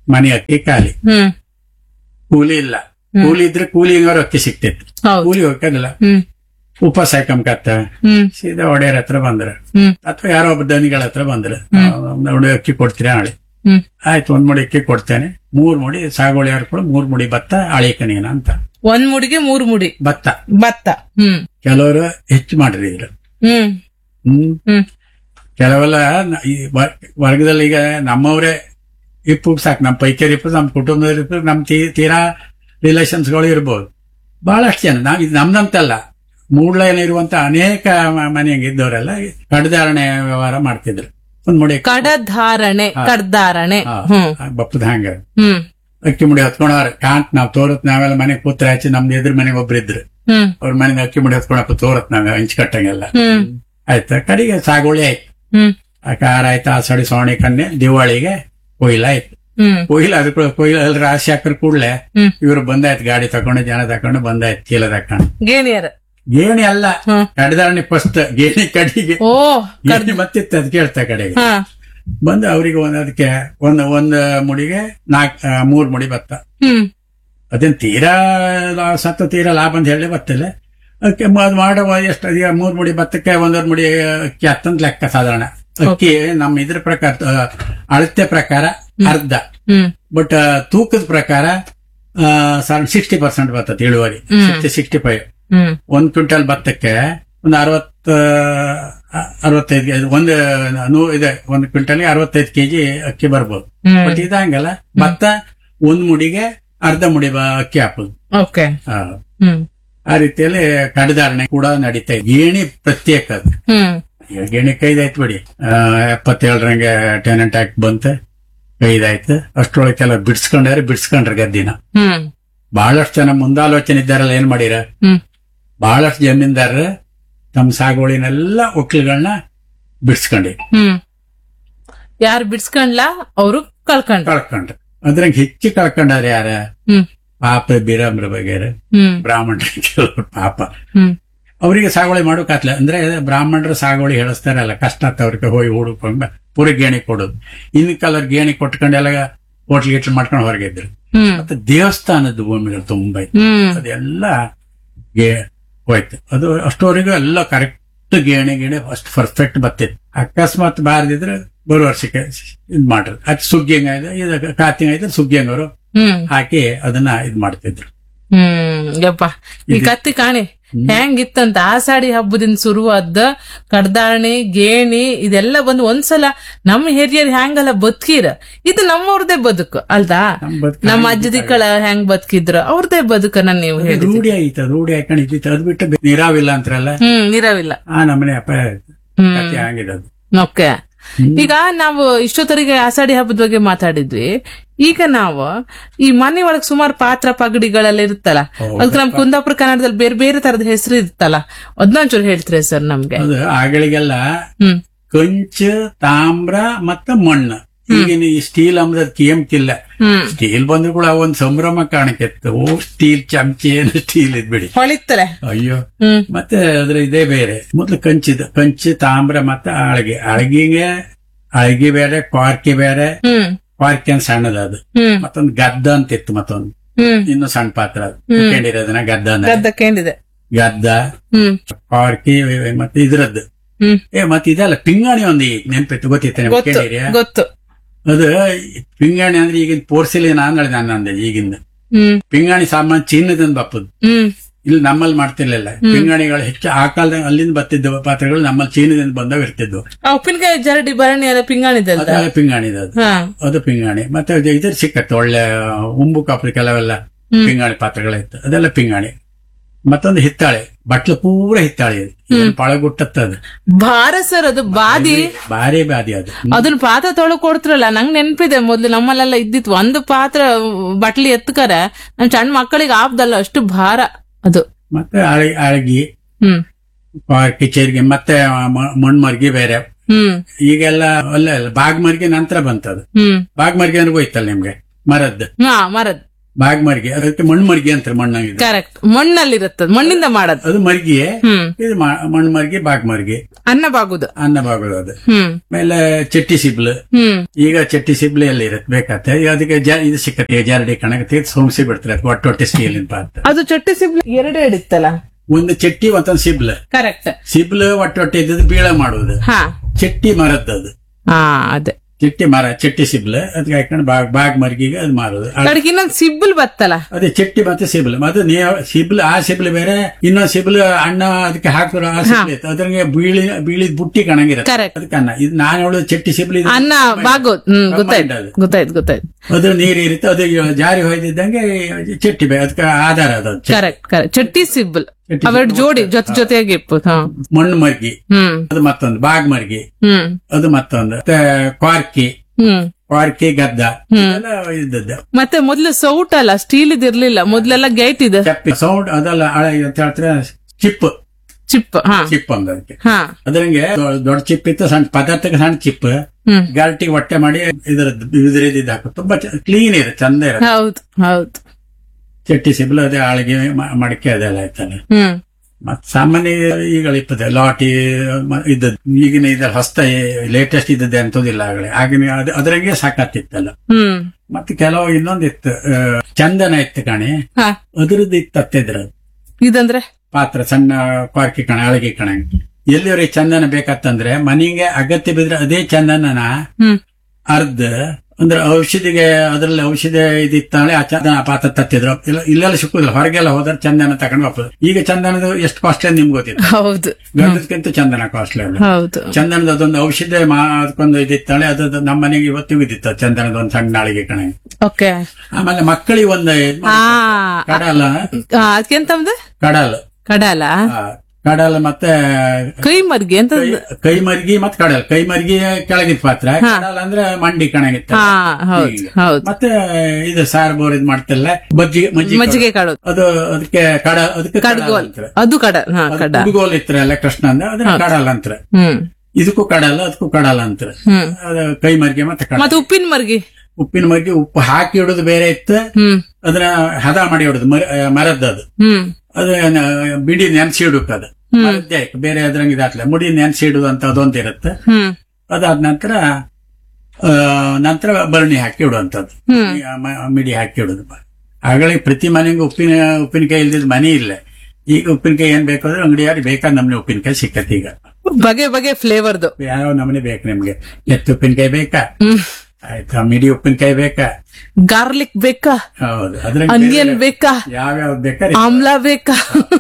ಮನೆ ಅಕ್ಕಿ ಖಾಲಿ ಹ್ಮ್ ಕೂಲಿ ಇಲ್ಲ ಕೂಲಿ ಇದ್ರೆ ಕೂಲಿಗವ್ರು ಅಕ್ಕಿ ಸಿಕ್ತಿತ್ತು ಹೌದು ಕೂಲಿ ಹೋಗಲ್ಲ ಹ್ಮ್ ಉಪವಾಸ ಹಾಕಂಕತ್ತ ಹ್ಮ್ ಸೀದಾ ಒಡೆಯರ್ ಹತ್ರ ಬಂದ್ರ ಹ್ಮ್ ಅಥವಾ ಯಾರೋ ಒಬ್ಬ ದನಿಗಳ ಹತ್ರ ಬಂದ್ರ ನೋಡಿ ಅಕ್ಕಿ ಕೊಡ್ತೀರಾ ನಾಳೆ ಹ್ಮ್ ಆಯ್ತು ಒಂದ್ ಮುಡಿ ಅಕ್ಕಿ ಕೊಡ್ತೇನೆ ಮೂರ್ ಮುಡಿ ಸಾಗೋಳಿ ಕೂಡ ಮೂರ್ ಮುಡಿ ಭತ್ತ ಅಳಿಕನೇನ ಅಂತ ಒಂದ್ ಮುಡಿಗೆ ಮೂರ್ ಮುಡಿ ಭತ್ತ ಭತ್ತ ಹ್ಮ್ ಕೆಲವರು ಹೆಚ್ಚು ಮಾಡಿದ್ರು ಹ್ಮ್ ಹ್ಮ್ ಹ್ಮ್ ಕೆಲವೆಲ್ಲ ನ- ಈ ವರ್- ವರ್ಗದಲ್ಲಿ ಈಗ ನಮ್ಮವರೇ ಇಪ್ಪು ಸಾಕು ನಮ್ಮ ಪೈಕರ್ ಇಪ್ಪು ನಮ್ಮ ಕುಟುಂಬದಲ್ಲಿ ಇಪ್ಪು ನಮ್ಮ ತೀ- ತೀರಾ ರಿಲೇಷನ್ಸ್ಗಳು ಇರ್ಬೋದು ಬಹಳಷ್ಟು ಜನ ನಾವು ಇದು ನಮ್ದಂತಲ್ಲ ಮೂಡ್ಲೈನ್ ಇರುವಂತ ಅನೇಕ ಮ- ಮನೆಗೆ ಇದ್ದವರೆಲ್ಲ ಕಡದಾರಣೆ ವ್ಯವಹಾರ ಮಾಡ್ತಿದ್ರು ಒಂದ್ ಮುಡಿ ಕಡಧಾರಣೆ ಕಡ್ದಾರಣೆ ಹಾ, ಹ್ಮ್ ಬಪ್ಪದ ಹಂಗ ಹ್ಮ್ ಅಕ್ಕಿ ಮುಡಿ ಹೊತ್ಕೊಂಡವ್ರ ಕಾಂತ್ ನಾವ್ ತೋರತ್ ನಾವೆಲ್ಲ ಮನೆ ಕೂತ್ರ ಆಚೆ ನಮ್ದು ಎದುರು ಮನೆಗೆ ಒಬ್ರಿದ್ರು ಹ್ಮ್ ಅವ್ರ ಮನೆಗೆ ಅಕ್ಕಿ ಮುಡಿ ಹೊತ್ಕೊಳಪ್ಪ ತೋರತ್ ನಾವ್ ಹಂಚ್ ಕಟ್ಟಂಗೆಲ್ಲ ಹ್ಮ್ ಆಯ್ತಾ ಕಡೆಗೆ ಸಾಗುವಳಿ ಆಯ್ತು ಹ್ಮ್ ಆ ಕಾರ ಆಯ್ತು ಆಷಾಢಿ ಸೋಣಿ ಕನ್ನೆ ದಿವಾಳಿಗೆ ಕೊಯ್ಲ ಆಯ್ತು ಹ್ಮ್ ಕೊಯ್ಲ ಅದಕ್ಕೆ ಕೊಯ್ಲ ಅಲ್ಲಿ ರಾಶಿ ಹಾಕರ್ ಕೂಡ್ಲೆ ಹ್ಮ್ ಇವ್ರು ಬಂದಾಯ್ತು ಗಾಡಿ ತಕೊಂಡು ಜನ ತಕೊಂಡು ಬಂದಾಯ್ತು ಚೀಲ ತಕೊಂಡು ಗೇಣಿಯರ ಗೇಣಿ ಅಲ್ಲ ಹ್ಮ್ ಕಡದಾರಣಿ ಫಸ್ಟ್ ಗೇಣಿ ಕಡೆಗೆ ಓ ಗೇಣಿ ಮತ್ತಿತ್ತು ಅದು ಕೇಳ್ತಾ ಕಡೆಗೆ ಹಾ ಬಂದು ಅವರಿಗೆ ಒಂದ್ ಅದಕ್ಕೆ ಒಂದು ಒಂದು ಮುಡಿಗೆ ನಾಲ್ಕ್ ಆ, ಮೂರ್ ಮುಡಿ ಭತ್ತ ಹ್ಮ್ ಅದೇನ್ ತೀರಾ ಲಾ- ಸತ್ತ ತೀರಾ ಲಾಭ ಅಂತ ಹೇಳಿ ಬರ್ತಿಲ್ಲ ಅದಕ್ಕೆ ಮ- ಅದ್ ಮಾಡುವ ಎಷ್ಟು ಈಗ ಮೂರ್ ಮುಡಿ ಭತ್ತಕ್ಕೆ ಒಂದೊಂದು ಮುಡಿ ಅಕ್ಕಿ ಹತ್ತಂತ ಲೆಕ್ಕ ಸಾಧಾರಣ ಅಕ್ಕಿ ನಮ್ಮ ಇದ್ರ ಪ್ರಕಾರ ಆ, ಅಳತೆ ಪ್ರಕಾರ ಅರ್ಧ ಹ್ಮ್ ಬಟ್ ತೂಕದ ಪ್ರಕಾರ ಸಿಕ್ಸ್ಟಿ ಪರ್ಸೆಂಟ್ ಬರ್ತದೆ ಇಳುವರಿ ಸಿಕ್ಸ್ಟಿ ಸಿಕ್ಸ್ಟಿ ಫೈವ್ ಹ್ಮ್ ಒಂದ್ ಕ್ವಿಂಟಲ್ ಭತ್ತಕ್ಕೆ ಒಂದು ಅರವತ್ತ ಅರವತ್ತೈದು ಕೆಜಿ ಒಂದು ನೂ ಇದೆ ಒಂದು ಕ್ವಿಂಟಲ್ಗೆ ಅರವತ್ತೈದು ಕೆಜಿ ಅಕ್ಕಿ ಬರ್ಬೋದು ಹ್ಮ್ ಬಟ್ ಇದಂಗಲ್ಲ ಭತ್ತ ಒಂದ್ ಮುಡಿಗೆ ಅರ್ಧ ಮುಡಿ ಬ- ಅಕ್ಕಿ ಹಾಕೋದು ಓಕೆ ಆ, ಹ್ಮ್ ಆ ರೀತಿಯಲ್ಲಿ ಕಡಿದಾರಣೆ ಕೂಡ ನಡೀತಾ ಇದೆ ಗೇಣಿ ಪ್ರತ್ಯೇಕ ಅದು ಹ್ಮ್ ಈಗ ಗೇಣಿ ಕೈದಾಯ್ತು ಬಿಡಿ ಆ, ಎಪ್ಪತ್ತೇಳರಂಗೆ ಟೆನೆಂಟ್ ಆಕ್ಟ್ ಬಂತೆ ಕೈದಾಯ್ತು ಅಷ್ಟ್ರೊಳಗೆ ಕೆಲವು ಬಿಡ್ಸ್ಕೊಂಡ್ರೆ ಬಿಡ್ಸ್ಕೊಂಡ್ರೆ ಗದ್ದಿನ ಹ್ಮ್ ಬಹಳಷ್ಟು ಜನ ಮುಂದಾಲೋಚನೆ ಇದ್ದಾರಲ್ಲ ಏನ್ ಮಾಡಿರ ಹ್ಮ್ ಬಹಳಷ್ಟು ಜಮೀನ್ದಾರರು ತಮ್ಮ ಸಾಗುವಳಿನೆಲ್ಲ ಒಕ್ಕಲುಗಳನ್ನ ಬಿಡ್ಸ್ಕೊಂಡಿ ಹ್ಮ್ ಯಾರು ಬಿಡ್ಸ್ಕೊಂಡ್ಲ ಅವರು ಕಳ್ಕೊಂಡ್ರ ಕಳ್ಕೊಂಡ್ರು ಅದ್ರಂಗ ಹೆಚ್ಚು ಕಳ್ಕೊಂಡಾರ ಯಾರ ಹ್ಮ್ ಪಾಪ ಬೀರಾಮ್ರ ಬಗೆರೆ ಹ್ಮ್ ಬ್ರಾಹ್ಮಣರ ಕೆಲವ್ರು ಪಾಪ ಹ್ಮ್ ಅವರಿಗೆ ಸಾಗುವಳಿ ಮಾಡೋಕಾತ್ಲ ಅಂದ್ರೆ ಬ್ರಾಹ್ಮಣರ ಸಾಗುವಳಿ ಹೇಳಿಸ್ತಾರಲ್ಲ ಕಷ್ಟ ಆತ ಅವ್ರಿಗೆ ಹೋಗಿ ಹುಡುಕೊಂಡು ಪೂರ ಗೇಣಿ ಕೊಡೋದು ಇನ್ ಕಲರ್ ಗೇಣಿ ಕೊಟ್ಕೊಂಡೆಲ್ಲ ಹೋಟ್ಲ್ ಗಿಟ್ಲ್ ಮಾಡ್ಕೊಂಡು ಹೊರಗಿದ್ರು ಹ್ಮ್ ಮತ್ತೆ ದೇವಸ್ಥಾನದ ಭೂಮಿಗಳು ತುಂಬಾ ಇತ್ತು ಹ್ಮ್ ಅದೆಲ್ಲ ಗೆ ಹೋಯ್ತು ಅದು ಅಷ್ಟವರೆಗೂ ಎಲ್ಲ ಕರೆಕ್ಟ್ ಗೇಣಿ ಗಿಣಿ ಅಷ್ಟು ಪರ್ಫೆಕ್ಟ್ ಬರ್ತಿತ್ತು ಅಕಸ್ಮಾತ್ ಬಾರದಿದ್ರೆ ಬರೋ ವರ್ಷಕ್ಕೆ ಇದ್ ಮಾಡ್ರು ಅದು ಸುಗ್ಗಿಂಗ ಇದೆ ಇದು ಕಾತಿಂಗ ಇದ್ರೆ ಸುಗ್ಗಿಯಂಗವರು ಹ್ಮ್ ಹಾಕಿ ಅದನ್ನ ಇದ್ ಮಾಡ್ತಿದ್ರು ಹ್ಮ್ ಯಪ್ಪ ಈ ಕತ್ತಿ ಕಾಣಿ ಹೆಂಗಿತ್ತಂತ ಆಷಾಢಿ ಹಬ್ಬದಿಂದ ಶುರುವಾದ ಕಡ್ದಾಣಿ ಗೇಣಿ ಇದೆಲ್ಲ ಬಂದು ಒಂದ್ಸಲ ನಮ್ಮ ಹಿರಿಯರ್ ಹೆಂಗಲ್ಲ ಬದುಕಿರ ಇದು ನಮ್ಮವ್ರದೇ ಬದುಕು ಅಲ್ದಾ ನಮ್ ಬದುಕು ನಮ್ಮ ಅಜ್ಜದಿಕ್ಕಳ ಹೆಂಗ್ ಬದುಕಿದ್ರು ಅವ್ರದೇ ಬದುಕನ್ನ ನೀವು ಹೇಳಿ ರೂಢಿ ಆಯ್ತು ಅದು ರೂಢಿ ಹಾಕೊಂಡಿದ್ದಿತ್ತು ಅದ್ ಬಿಟ್ಟು ಬೆ- ನೀರಾವಿಲ್ಲ ಅಂತಾರಲ್ಲ ಹ್ಮ್ ನೀರಾವಿಲ್ಲ ಆ ನಮ್ಮನೆ ಅಪ್ಪ ಹ್ಮ್ ಕಥೆ ಹಂಗಿದೆ ಅದು ಓಕೆ ಈಗ ನಾವು ಇಷ್ಟೊತ್ತರಿಗೆ ಆಷಾಢಿ ಹಬ್ಬದ ಬಗ್ಗೆ ಮಾತಾಡಿದ್ವಿ ಈಗ ನಾವು ಈ ಮನೆ ಒಳಗ್ ಸುಮಾರು ಪಾತ್ರ ಪಗಡಿಗಳೆಲ್ಲ ಇರುತ್ತಲ್ಲ ಅದಕ್ಕೆ ನಮ್ ಕುಂದಾಪುರ ಕನ್ನಡದಲ್ಲಿ ಬೇರೆ ಬೇರೆ ತರದ ಹೆಸರು ಇರುತ್ತಲ್ಲ ಅದನ್ನೊಂಚೂರು ಹೇಳ್ತೀರಿ ಸರ್ ನಮ್ಗೆ ಅದು ಆಗಳಿಗೆಲ್ಲ ಹ್ಮ್ ಕಂಚು ತಾಮ್ರ ಮತ್ತೆ ಮಣ್ಣು ಈಗಿನ ಈ ಸ್ಟೀಲ್ ಅಂಬದ ಕೇಮ್ತಿಲ್ಲ ಹ್ಮ್ ಸ್ಟೀಲ್ ಬಂದ್ರು ಕೂಡ ಒಂದ್ ಸಂಭ್ರಮ ಕಾಣಕ್ಕಿತ್ತು ಓ ಸ್ಟೀಲ್ ಚಮಚಿ ಏನು ಸ್ಟೀಲ್ ಇದ್ ಬಿಡಿ ಹೊಳಿತಲೆ ಅಯ್ಯೋ ಹ್ಮ್ ಮತ್ತೆ ಅದ್ರ ಇದೇ ಬೇರೆ ಮೊದ್ಲು ಕಂಚಿದು ಕಂಚು ತಾಮ್ರ ಮತ್ತೆ ಆಳ್ಗೆ ಆಳ್ಗಿಗೆ ಆಳ್ಗಿ ಬೇರೆ ಕ್ವಾರ್ಕಿ ಬೇರೆ ಹ್ಮ್ ಕ್ವಾರ್ಕಿ ಅಂತ ಸಣ್ಣದ ಅದು ಹ್ಮ್ ಮತ್ತೊಂದು ಗದ್ದ ಅಂತ ಇತ್ತು ಮತ್ತೊಂದು ಹ್ಮ್ ಇನ್ನು ಸಣ್ಣ ಪಾತ್ರ ಅದು ಕೇಳಿರೋದನ್ನ ಗದ್ದ ಅಂದ್ರೆ ಗದ್ದ ಕೇಳಿದೆ ಗದ್ದ ಹ್ಮ್ ಕ್ವಾರ್ಕಿ ಮತ್ತೆ ಇದ್ರದ್ದು ಹ್ಮ್ ಏ ಮತ್ತೆ ಇದೆಲ್ಲ ಪಿಂಗಾಣಿ ಒಂದು ಈಗ ನೆನ್ಪಿತ್ತು ಗೊತ್ತಿತ್ತು ನಿಮ್ಗೆ ಗೊತ್ತು ಕೇಳಿರಿಯಾ ಗೊತ್ತು ಅದು ಪಿಂಗಾಣಿ ಅಂದ್ರೆ ಈಗಿನ ಪೋರ್ಸಿಲಿನ ಅಂದ್ರೆ ನಾನು ಅಂದೆ ಈಗಿಂದ ಹ್ಮ್ ಪಿಂಗಾಣಿ ಸಾಮಾನು ಚಿನ್ನದಿಂದ ಬಪ್ಪದು ಹ್ಮ್ ಇಲ್ಲಿ ನಮ್ಮಲ್ಲಿ ಮಾಡ್ತಿರ್ಲಿಲ್ಲ ಪಿಂಗಾಣಿಗಳು ಹೆಚ್ಚು ಆ ಕಾಲದಾಗ ಅಲ್ಲಿಂದ ಬರ್ತಿದ್ವು ಪಾತ್ರೆಗಳು ನಮ್ಮಲ್ಲಿ ಚೀನದಿಂದ ಬಂದವು ಇರ್ತಿದ್ವು ಆ ಉಪ್ಪಿನಕಾಯಿ ಜರಡಿ ಭರಣಿ ಎಲ್ಲ ಪಿಂಗಾಣಿದಲ್ದ ಅದು ಪಿಂಗಾಣಿದ ಅದು ಹಾ ಅದು ಪಿಂಗಾಣಿ ಮತ್ತೆ ಅದು ಇದ್ರ ಸಿಕ್ಕತ್ತೆ ಒಳ್ಳೆ ಉಂಬು ಕಾಪು ಕೆಲವೆಲ್ಲ ಪಿಂಗಾಣಿ ಪಾತ್ರೆಗಳಿತ್ತು ಅದೆಲ್ಲ ಪಿಂಗಾಣಿ ಮತ್ತೊಂದು ಹಿತ್ತಾಳೆ ಬಟ್ಲು ಪೂರ ಹಿತ್ತಾಳೆ ಅದು. ಇದನ್ನ ಪಳಗುಟ್ಟತ್ತದು ಭಾರ ಸರ್ ಅದು ಬಾದಿ ಭಾರಿ ಬಾದಿ ಅದು ಅದನ್ನ ಪಾತ್ರ ತೊಳಗ್ ಕೊಡ್ತಿರಲ್ಲ ನಂಗ್ ನೆನ್ಪಿದೆ ಮೊದ್ಲು ನಮ್ಮಲ್ಲೆಲ್ಲ ಇದ್ದಿತ್ತು ಒಂದು ಪಾತ್ರ ಬಟ್ಲಿ ಎತ್ಕರ ನಮ್ ಸಣ್ಣ ಮಕ್ಕಳಿಗೆ ಆಪ್ದಲ್ಲ ಅಷ್ಟು ಭಾರ ಅದು ಮತ್ತೆ ಆಳ್ ಆಳ್ಗಿ ಹ್ಮ್ ಕಿಚೇರಿಗೆ ಮತ್ತೆ ಮ- ಮಣ್ಮರ್ಗಿ ಬೇರೆ ಹ್ಮ್ ಈಗೆಲ್ಲ ಅಲ್ಲ ಅಲ್ಲ ಬಾಗ್ಮರ್ಗಿ ನಂತರ ಬಂತದು ಹ್ಮ್ ಬಾಗ್ಮರ್ಗಿ ಅಂದ್ರೆ ಹೋಯ್ತಲ್ಲ ನಿಮ್ಗೆ ಮರದ್ದು ಹಾ ಮರದ್ ಬಾಗ್ ಮರ್ಗಿ ಅದಕ್ಕೆ ಮಣ್ಣು ಮರ್ಗಿ ಅಂತಾರೆ ಮಣ್ಣಾಗಿದೆ ಕರೆಕ್ಟ್ ಮಣ್ಣಲ್ಲಿರುತ್ತದ ಮಣ್ಣಿಂದ ಮಾಡೋದು ಅದು ಮರ್ಗಿಯೇ ಹ್ಮ್ ಇದು ಮಾ- ಮಣ್ಣು ಮರ್ಗಿ ಬಾಗ್ ಮರ್ಗಿ ಅನ್ನ ಬಾಗುದು ಅನ್ನ ಬಾಗೋದು ಅದು ಹ್ಮ್ ಆಮೇಲೆ ಚಟ್ಟಿ ಸಿಬ್ಲು ಹ್ಮ್ ಈಗ ಚಟ್ಟಿ ಸಿಬ್ಲು ಎಲ್ಲಿ ಇರುತ್ತೆ ಬೇಕಾಗ್ತದೆ ಈಗ ಅದಕ್ಕೆ ಜ- ಇದು ಸಿಕ್ಕತ್ತೆ ಜಾರಡಿ ಕಣಕ್ಕೆ ಸೋಂಸಿ ಬಿಡ್ತಾರೆ ಒಟ್ಟು ಒಟ್ಟೆ ಸ್ಟೀಲಿನ ಪಾತ್ರ ಅದು ಚಟ್ಟಿ ಸಿಬ್ಲಿ ಎರಡೇ ಹಿಡಿತ್ತಲ್ಲ ಒಂದು ಚಟ್ಟಿ ಮತ್ತೊಂದು ಸಿಬ್ಲು ಕರೆಕ್ಟ್ ಸಿಬ್ಲು ಒಟ್ಟು ಒಟ್ಟೆ ಇದ್ದದ್ದು ಬೀಳ ಮಾಡುವುದು ಹಾ ಚಟ್ಟಿ ಮರದ್ದು ಅದು ಹಾ ಅದೇ ಚಟ್ಟಿ ಮರ ಚಟ್ಟಿ ಸಿಬ್ಲು ಅದಕ್ಕೆ ಹಾಕೊಂಡು ಬಾಗ್ ಬಾಗ್ ಮರ್ಗಿಗೆ ಅದು ಮಾರುದು ಅದ್- ಕಡೆಗೆ ಇನ್ನೊಂದ್ ಸಿಬ್ಬಲ್ ಬತ್ತಲ್ಲ ಅದೇ ಚಟ್ಟಿ ಮತ್ತೆ ಸಿಬ್ಲು ಮತ್ತೆ ನೀವು ಸಿಬ್ಲು ಆ ಸಿಬ್ಲು ಬೇರೆ ಇನ್ನೊಂದು ಸಿಬ್ಲು ಅಣ್ಣ ಅದಕ್ಕೆ ಹಾಕಿರೋ ಆ ಸಿಬ್ಲು ಇತ್ತು ಅದ್ರಂಗೆ ಬೀಳಿ ಬೀಳಿದ ಬುಟ್ಟಿ ಕಣಂಗಿರುತ್ತೆ ಕರೆಕ್ಟ್ ಅದಕ್ಕೆ ಅನ್ನ ಇದು ನಾನು ಹೇಳೋದು ಚಟ್ಟಿ ಸಿಬ್ಲು ಇದು ಅನ್ನ ಬಾಗೋದು ಹ್ಮ್ combined ಗೊತ್ತಾಯ್ತು ಅದು. ಗೊತ್ತಾಯ್ತು ಗೊತ್ತಾಯ್ತು ಅದು ನೀರು ಇರುತ್ತೆ ಅದು ಜಾರಿ ಹೊಯ್ದಿದ್ದಂಗೆ ಚಟ್ಟಿ ಬೇ ಅದಕ್ಕೆ ಆಧಾರ ಅದು ಚಟ್ಟಿ. ಕರೆಕ್ಟ್ ಕರೆಕ್ಟ್ ಚಟ್ಟಿ ಸಿಬ್ಬಲ್ ಚಟ್ಟಿ ಅವೆರಡು ಜೋಡಿ ಜೊತೆ ಜೊತೆಯಾಗಿ ಇಪ್ಪು ಹಾ ಮಣ್ಣು ಮರ್ಗಿ ಹ್ಮ್ ಅದು ಮತ್ತೊಂದು ಬಾಗ್ ಮರ್ಗಿ ಹ್ಮ್ ಅದು ಮತ್ತೊಂದು ಮತ್ತೆ ಕ್ವಾರ್ಕಿ ಹ್ಮ್ ಕ್ವಾರ್ಕಿ ಗದ್ದ ಇದೆಲ್ಲ ಇದ್ದದ್ದು ಮತ್ತೆ ಮೊದ್ಲು ಸೌಟ್ ಅಲ್ಲ ಸ್ಟೀಲ್ ಇದಿರ್ಲಿಲ್ಲ ಮೊದ್ಲೆಲ್ಲ ಗೇಟ್ ಇದೆ ಚಪ್ಪಿ ಸೌಂಡ್ ಅದೆಲ್ಲ ಹಳೆ ಅಂತ ಹೇಳ್ತಾರೆ ಚಿಪ್ ಚಿಪ್ ಹಾ ಚಿಪ್ ಅಂದ ಅದಕ್ಕೆ ಹಾ ಅದ್ರಂಗೆ ದೊ- ದೊಡ್ಡ ಚಿಪ್ ಇತ್ತು ಸಣ್ಣ ಪದಾರ್ಥಕ್ಕೆ ಸಣ್ಣ ಚಿಪ್ ಹ್ಮ್ ಗಾಲ್ಟಿಗೆ ಹೊಟ್ಟೆ ಮಾಡಿ ಇದ್ರದ್ದು ಇದ್ರದ್ದು ಹಾಕು ತುಂಬಾ ಕ್ಲೀನ್ ಇರುತ್ತೆ ಚಂದ ಇರುತ್ತೆ ಹೌದು ಹೌದು ಚಟ್ಟಿ ಸಿಬ್ಲು ಅದೇ ಆಳಿಗೆ ಮ- ಮಡಿಕೆ ಅದೆಲ್ಲ ಆಯ್ತಲ್ಲ ಹ್ಮ್ ಮತ್ ಸಾಮಾನ್ಯ ಈಗ ಇಪ್ಪದೆ ಲಾಟಿ ಮ- ಇದ್ದದ್ದು ಈಗಿನ ಇದ್ರ ಹೊಸ್ತ ಲೇಟೆಸ್ಟ್ ಇದ್ದದ್ದೇ ಅಂತದಿಲ್ಲ ಆಗಲೇ ಆಗಿನ ಅದ್- ಅದ್ರಂಗೆ ಸಾಕಾತಿತ್ತಲ್ಲ ಹ್ಮ್ ಮತ್ತೆ ಕೆಲವು ಇನ್ನೊಂದಿತ್ತು ಆ, ಚಂದನ ಇತ್ತು ಕಣೆ ಹಾ ಅದ್ರದ್ದು ಇತ್ತು ಹತ್ತಿದ್ರ ಇದಂದ್ರೆ ಪಾತ್ರ ಸಣ್ಣ ಕ್ವಾರ್ಕಿ ಕಣ ಅಳಗಿ ಕಣ ಎಲ್ಲಿವರೆಗೆ ಚಂದನ ಬೇಕತ್ತಂದ್ರೆ ಮನೆಗೆ ಅಗತ್ಯ ಬಿದ್ರೆ ಅದೇ ಚಂದನನ ಹ್ಮ್ ಅರ್ಧ ಅಂದ್ರೆ ಔಷಧಿಗೆ ಅದ್ರಲ್ಲಿ ಔಷಧಿ ಇದಿತ್ತಾಳೆ ಆ ಚಂದನ ಪಾತ್ರ ತತ್ತಿದ್ರು ಇಲ್ಲ ಇಲ್ಲೆಲ್ಲ ಸಿಕ್ಕುದಿಲ್ಲ ಹೊರಗೆಲ್ಲ ಹೋದ್ರೆ ಚಂದನ ತಗೊಂಡು ವಾಪಸ್ ಈಗ ಚಂದನದ ಎಷ್ಟು ಕಾಸ್ಟ್ಲಿ ಅಂತ ನಿಮ್ಗೆ ಗೊತ್ತಿಲ್ಲ ಹೌದು ಗಂಧದಕ್ಕಿಂತ ಚಂದನ ಕಾಸ್ಟ್ಲಿ ಅಲ್ಲ ಹೌದು ಚಂದನದ ಅದೊಂದು ಔಷಧಿ ಮಾ ಅದಕ್ಕೊಂದು ಇದಿತ್ತಾಳೆ ಅದು ನಮ್ಮ ಮನೆಗೆ ಇವತ್ತಿಗೂ ಇದ್ದಿತ್ತು ಚಂದನದ ಒಂದು ಸಣ್ಣ ನಾಳಿಗೆ ಕಣ ಓಕೆ ಆಮೇಲೆ ಮಕ್ಕಳಿಗೆ ಒಂದು ಇದ್ ಹಾ ಮಾಡಿ- ಕಡಲ ಅದಕ್ಕೆಂತಮ್ದು ಕಡಲ ಕಡಲ ಆ, ಕಡಲ ಮತ್ತೆ ಕೈ ಮರ್ಗಿ ಅಂತ ಕೈ- ಕೈ ಮರ್ಗಿ ಮತ್ತೆ ಕಡಲ ಕೈ ಮರ್ಗಿ ಕೆಳಗಿದ ಪಾತ್ರ ಕಡಲ ಅಂದ್ರೆ ಮಂಡಿ ಕಣಗಿತ್ತ ಹಾ ಹೌದು ಹೌದು ಮತ್ತೆ ಇದು ಸಾರ್ ಬೋರ್ ಇದ್ ಮಾಡ್ತಿಲ್ಲ ಮಜ್ಜಿಗೆ ಮಜ್ಜಿಗೆ ಮಜ್ಜಿಗೆ ಕಾಳು ಅದು ಅದಕ್ಕೆ ಕಡ ಅದಕ್ಕೆ ಕಡಲ ಕಡ್ಗೋಲ್ ಅಂತಾರೆ. ಅದು ಕಡ ಹಾ ಅದು ಕಡ ಕುಡುಗೋಲ್ ಇತ್ರಲ್ಲ ಕೃಷ್ಣ ಅಂದ್ರೆ ಅದನ್ನ ಕಡಲ ಅಂತಾರೆ ಹ್ಮ್ ಇದಕ್ಕೂ ಕಡಲ ಅದಕ್ಕೂ ಕಡಲ ಅಂತಾರೆ ಹ್ಮ್ ಅದು ಕೈ ಮರ್ಗಿ ಮತ್ತೆ ಕಡಲ ಮತ್ತೆ ಉಪ್ಪಿನ ಮರ್ಗಿ ಉಪ್ಪಿನ ಮರ್ಗಿ ಉಪ್ಪು ಹಾಕಿ ಇಡೋದು ಬೇರೆ ಇತ್ತು ಹ್ಮ್ ಅದನ್ನ ಹದ ಮಾಡಿ ಇಡೋದು ಮರ- ಆ, ಮರದ್ದು ಅದು ಹ್ಮ್ ಅದು ನ- ಬಿಡಿ ನೆನ್ಸಿ ಇಡುಕ್ ಅದು ಮರದ್ದೇ ಆಯ್ತು. ಬೇರೆ ಅದ್ರಂಗೆ ಇದಾತ್ಲೆ ಮುಡಿ ನೆನ್ಸಿ ಇಡುದು ಅಂತ ಅದೊಂದು ಇರುತ್ತೆ ಹ್ಮ್ ಅದಾದ ನಂತರ ಆ, ನಂತರ ಬರಣಿ ಹಾಕಿ ಇಡುವಂತದ್ದು ಹ್ಮ್. ಮಿಡಿ ಹಾಕಿ ಇಡುದು ಆಗಲೇ ಪ್ರತಿ ಮನೆಗೂ ಉಪ್ಪಿನ ಉಪ್ಪಿನಕಾಯಿ ಇಲ್ದಿದ್ ಮನೆ ಇಲ್ಲ ಈಗ ಉಪ್ಪಿನಕಾಯಿ ಏನ್ ಬೇಕಾದ್ರೆ ಅಂಗಡಿಯಾರಿ ಬೇಕಾದ ನಮ್ನೆ ಉಪ್ಪಿನಕಾಯಿ ಸಿಕ್ಕತ್ತೆ ಈಗ ಬಗೆ ಬಗೆ ಫ್ಲೇವರ್ದು ಯಾವ ನಮನೆ ಬೇಕು ನಿಮ್ಗೆ ಎತ್ತು ಉಪ್ಪಿನಕಾಯಿ ಬೇಕಾ ಹ್ಮ್ ಆಯ್ತಾ ಮಿಡಿ ಉಪ್ಪಿನಕಾಯಿ ಬೇಕಾ ಗಾರ್ಲಿಕ್ ಬೇಕಾ ಹೌದು ಅದ್ರ ಅನಿಯನ್ ಬೇಕಾ ಯಾವ್ಯಾವ ಬೇಕಾ ಆಮ್ಲ ಬೇಕಾ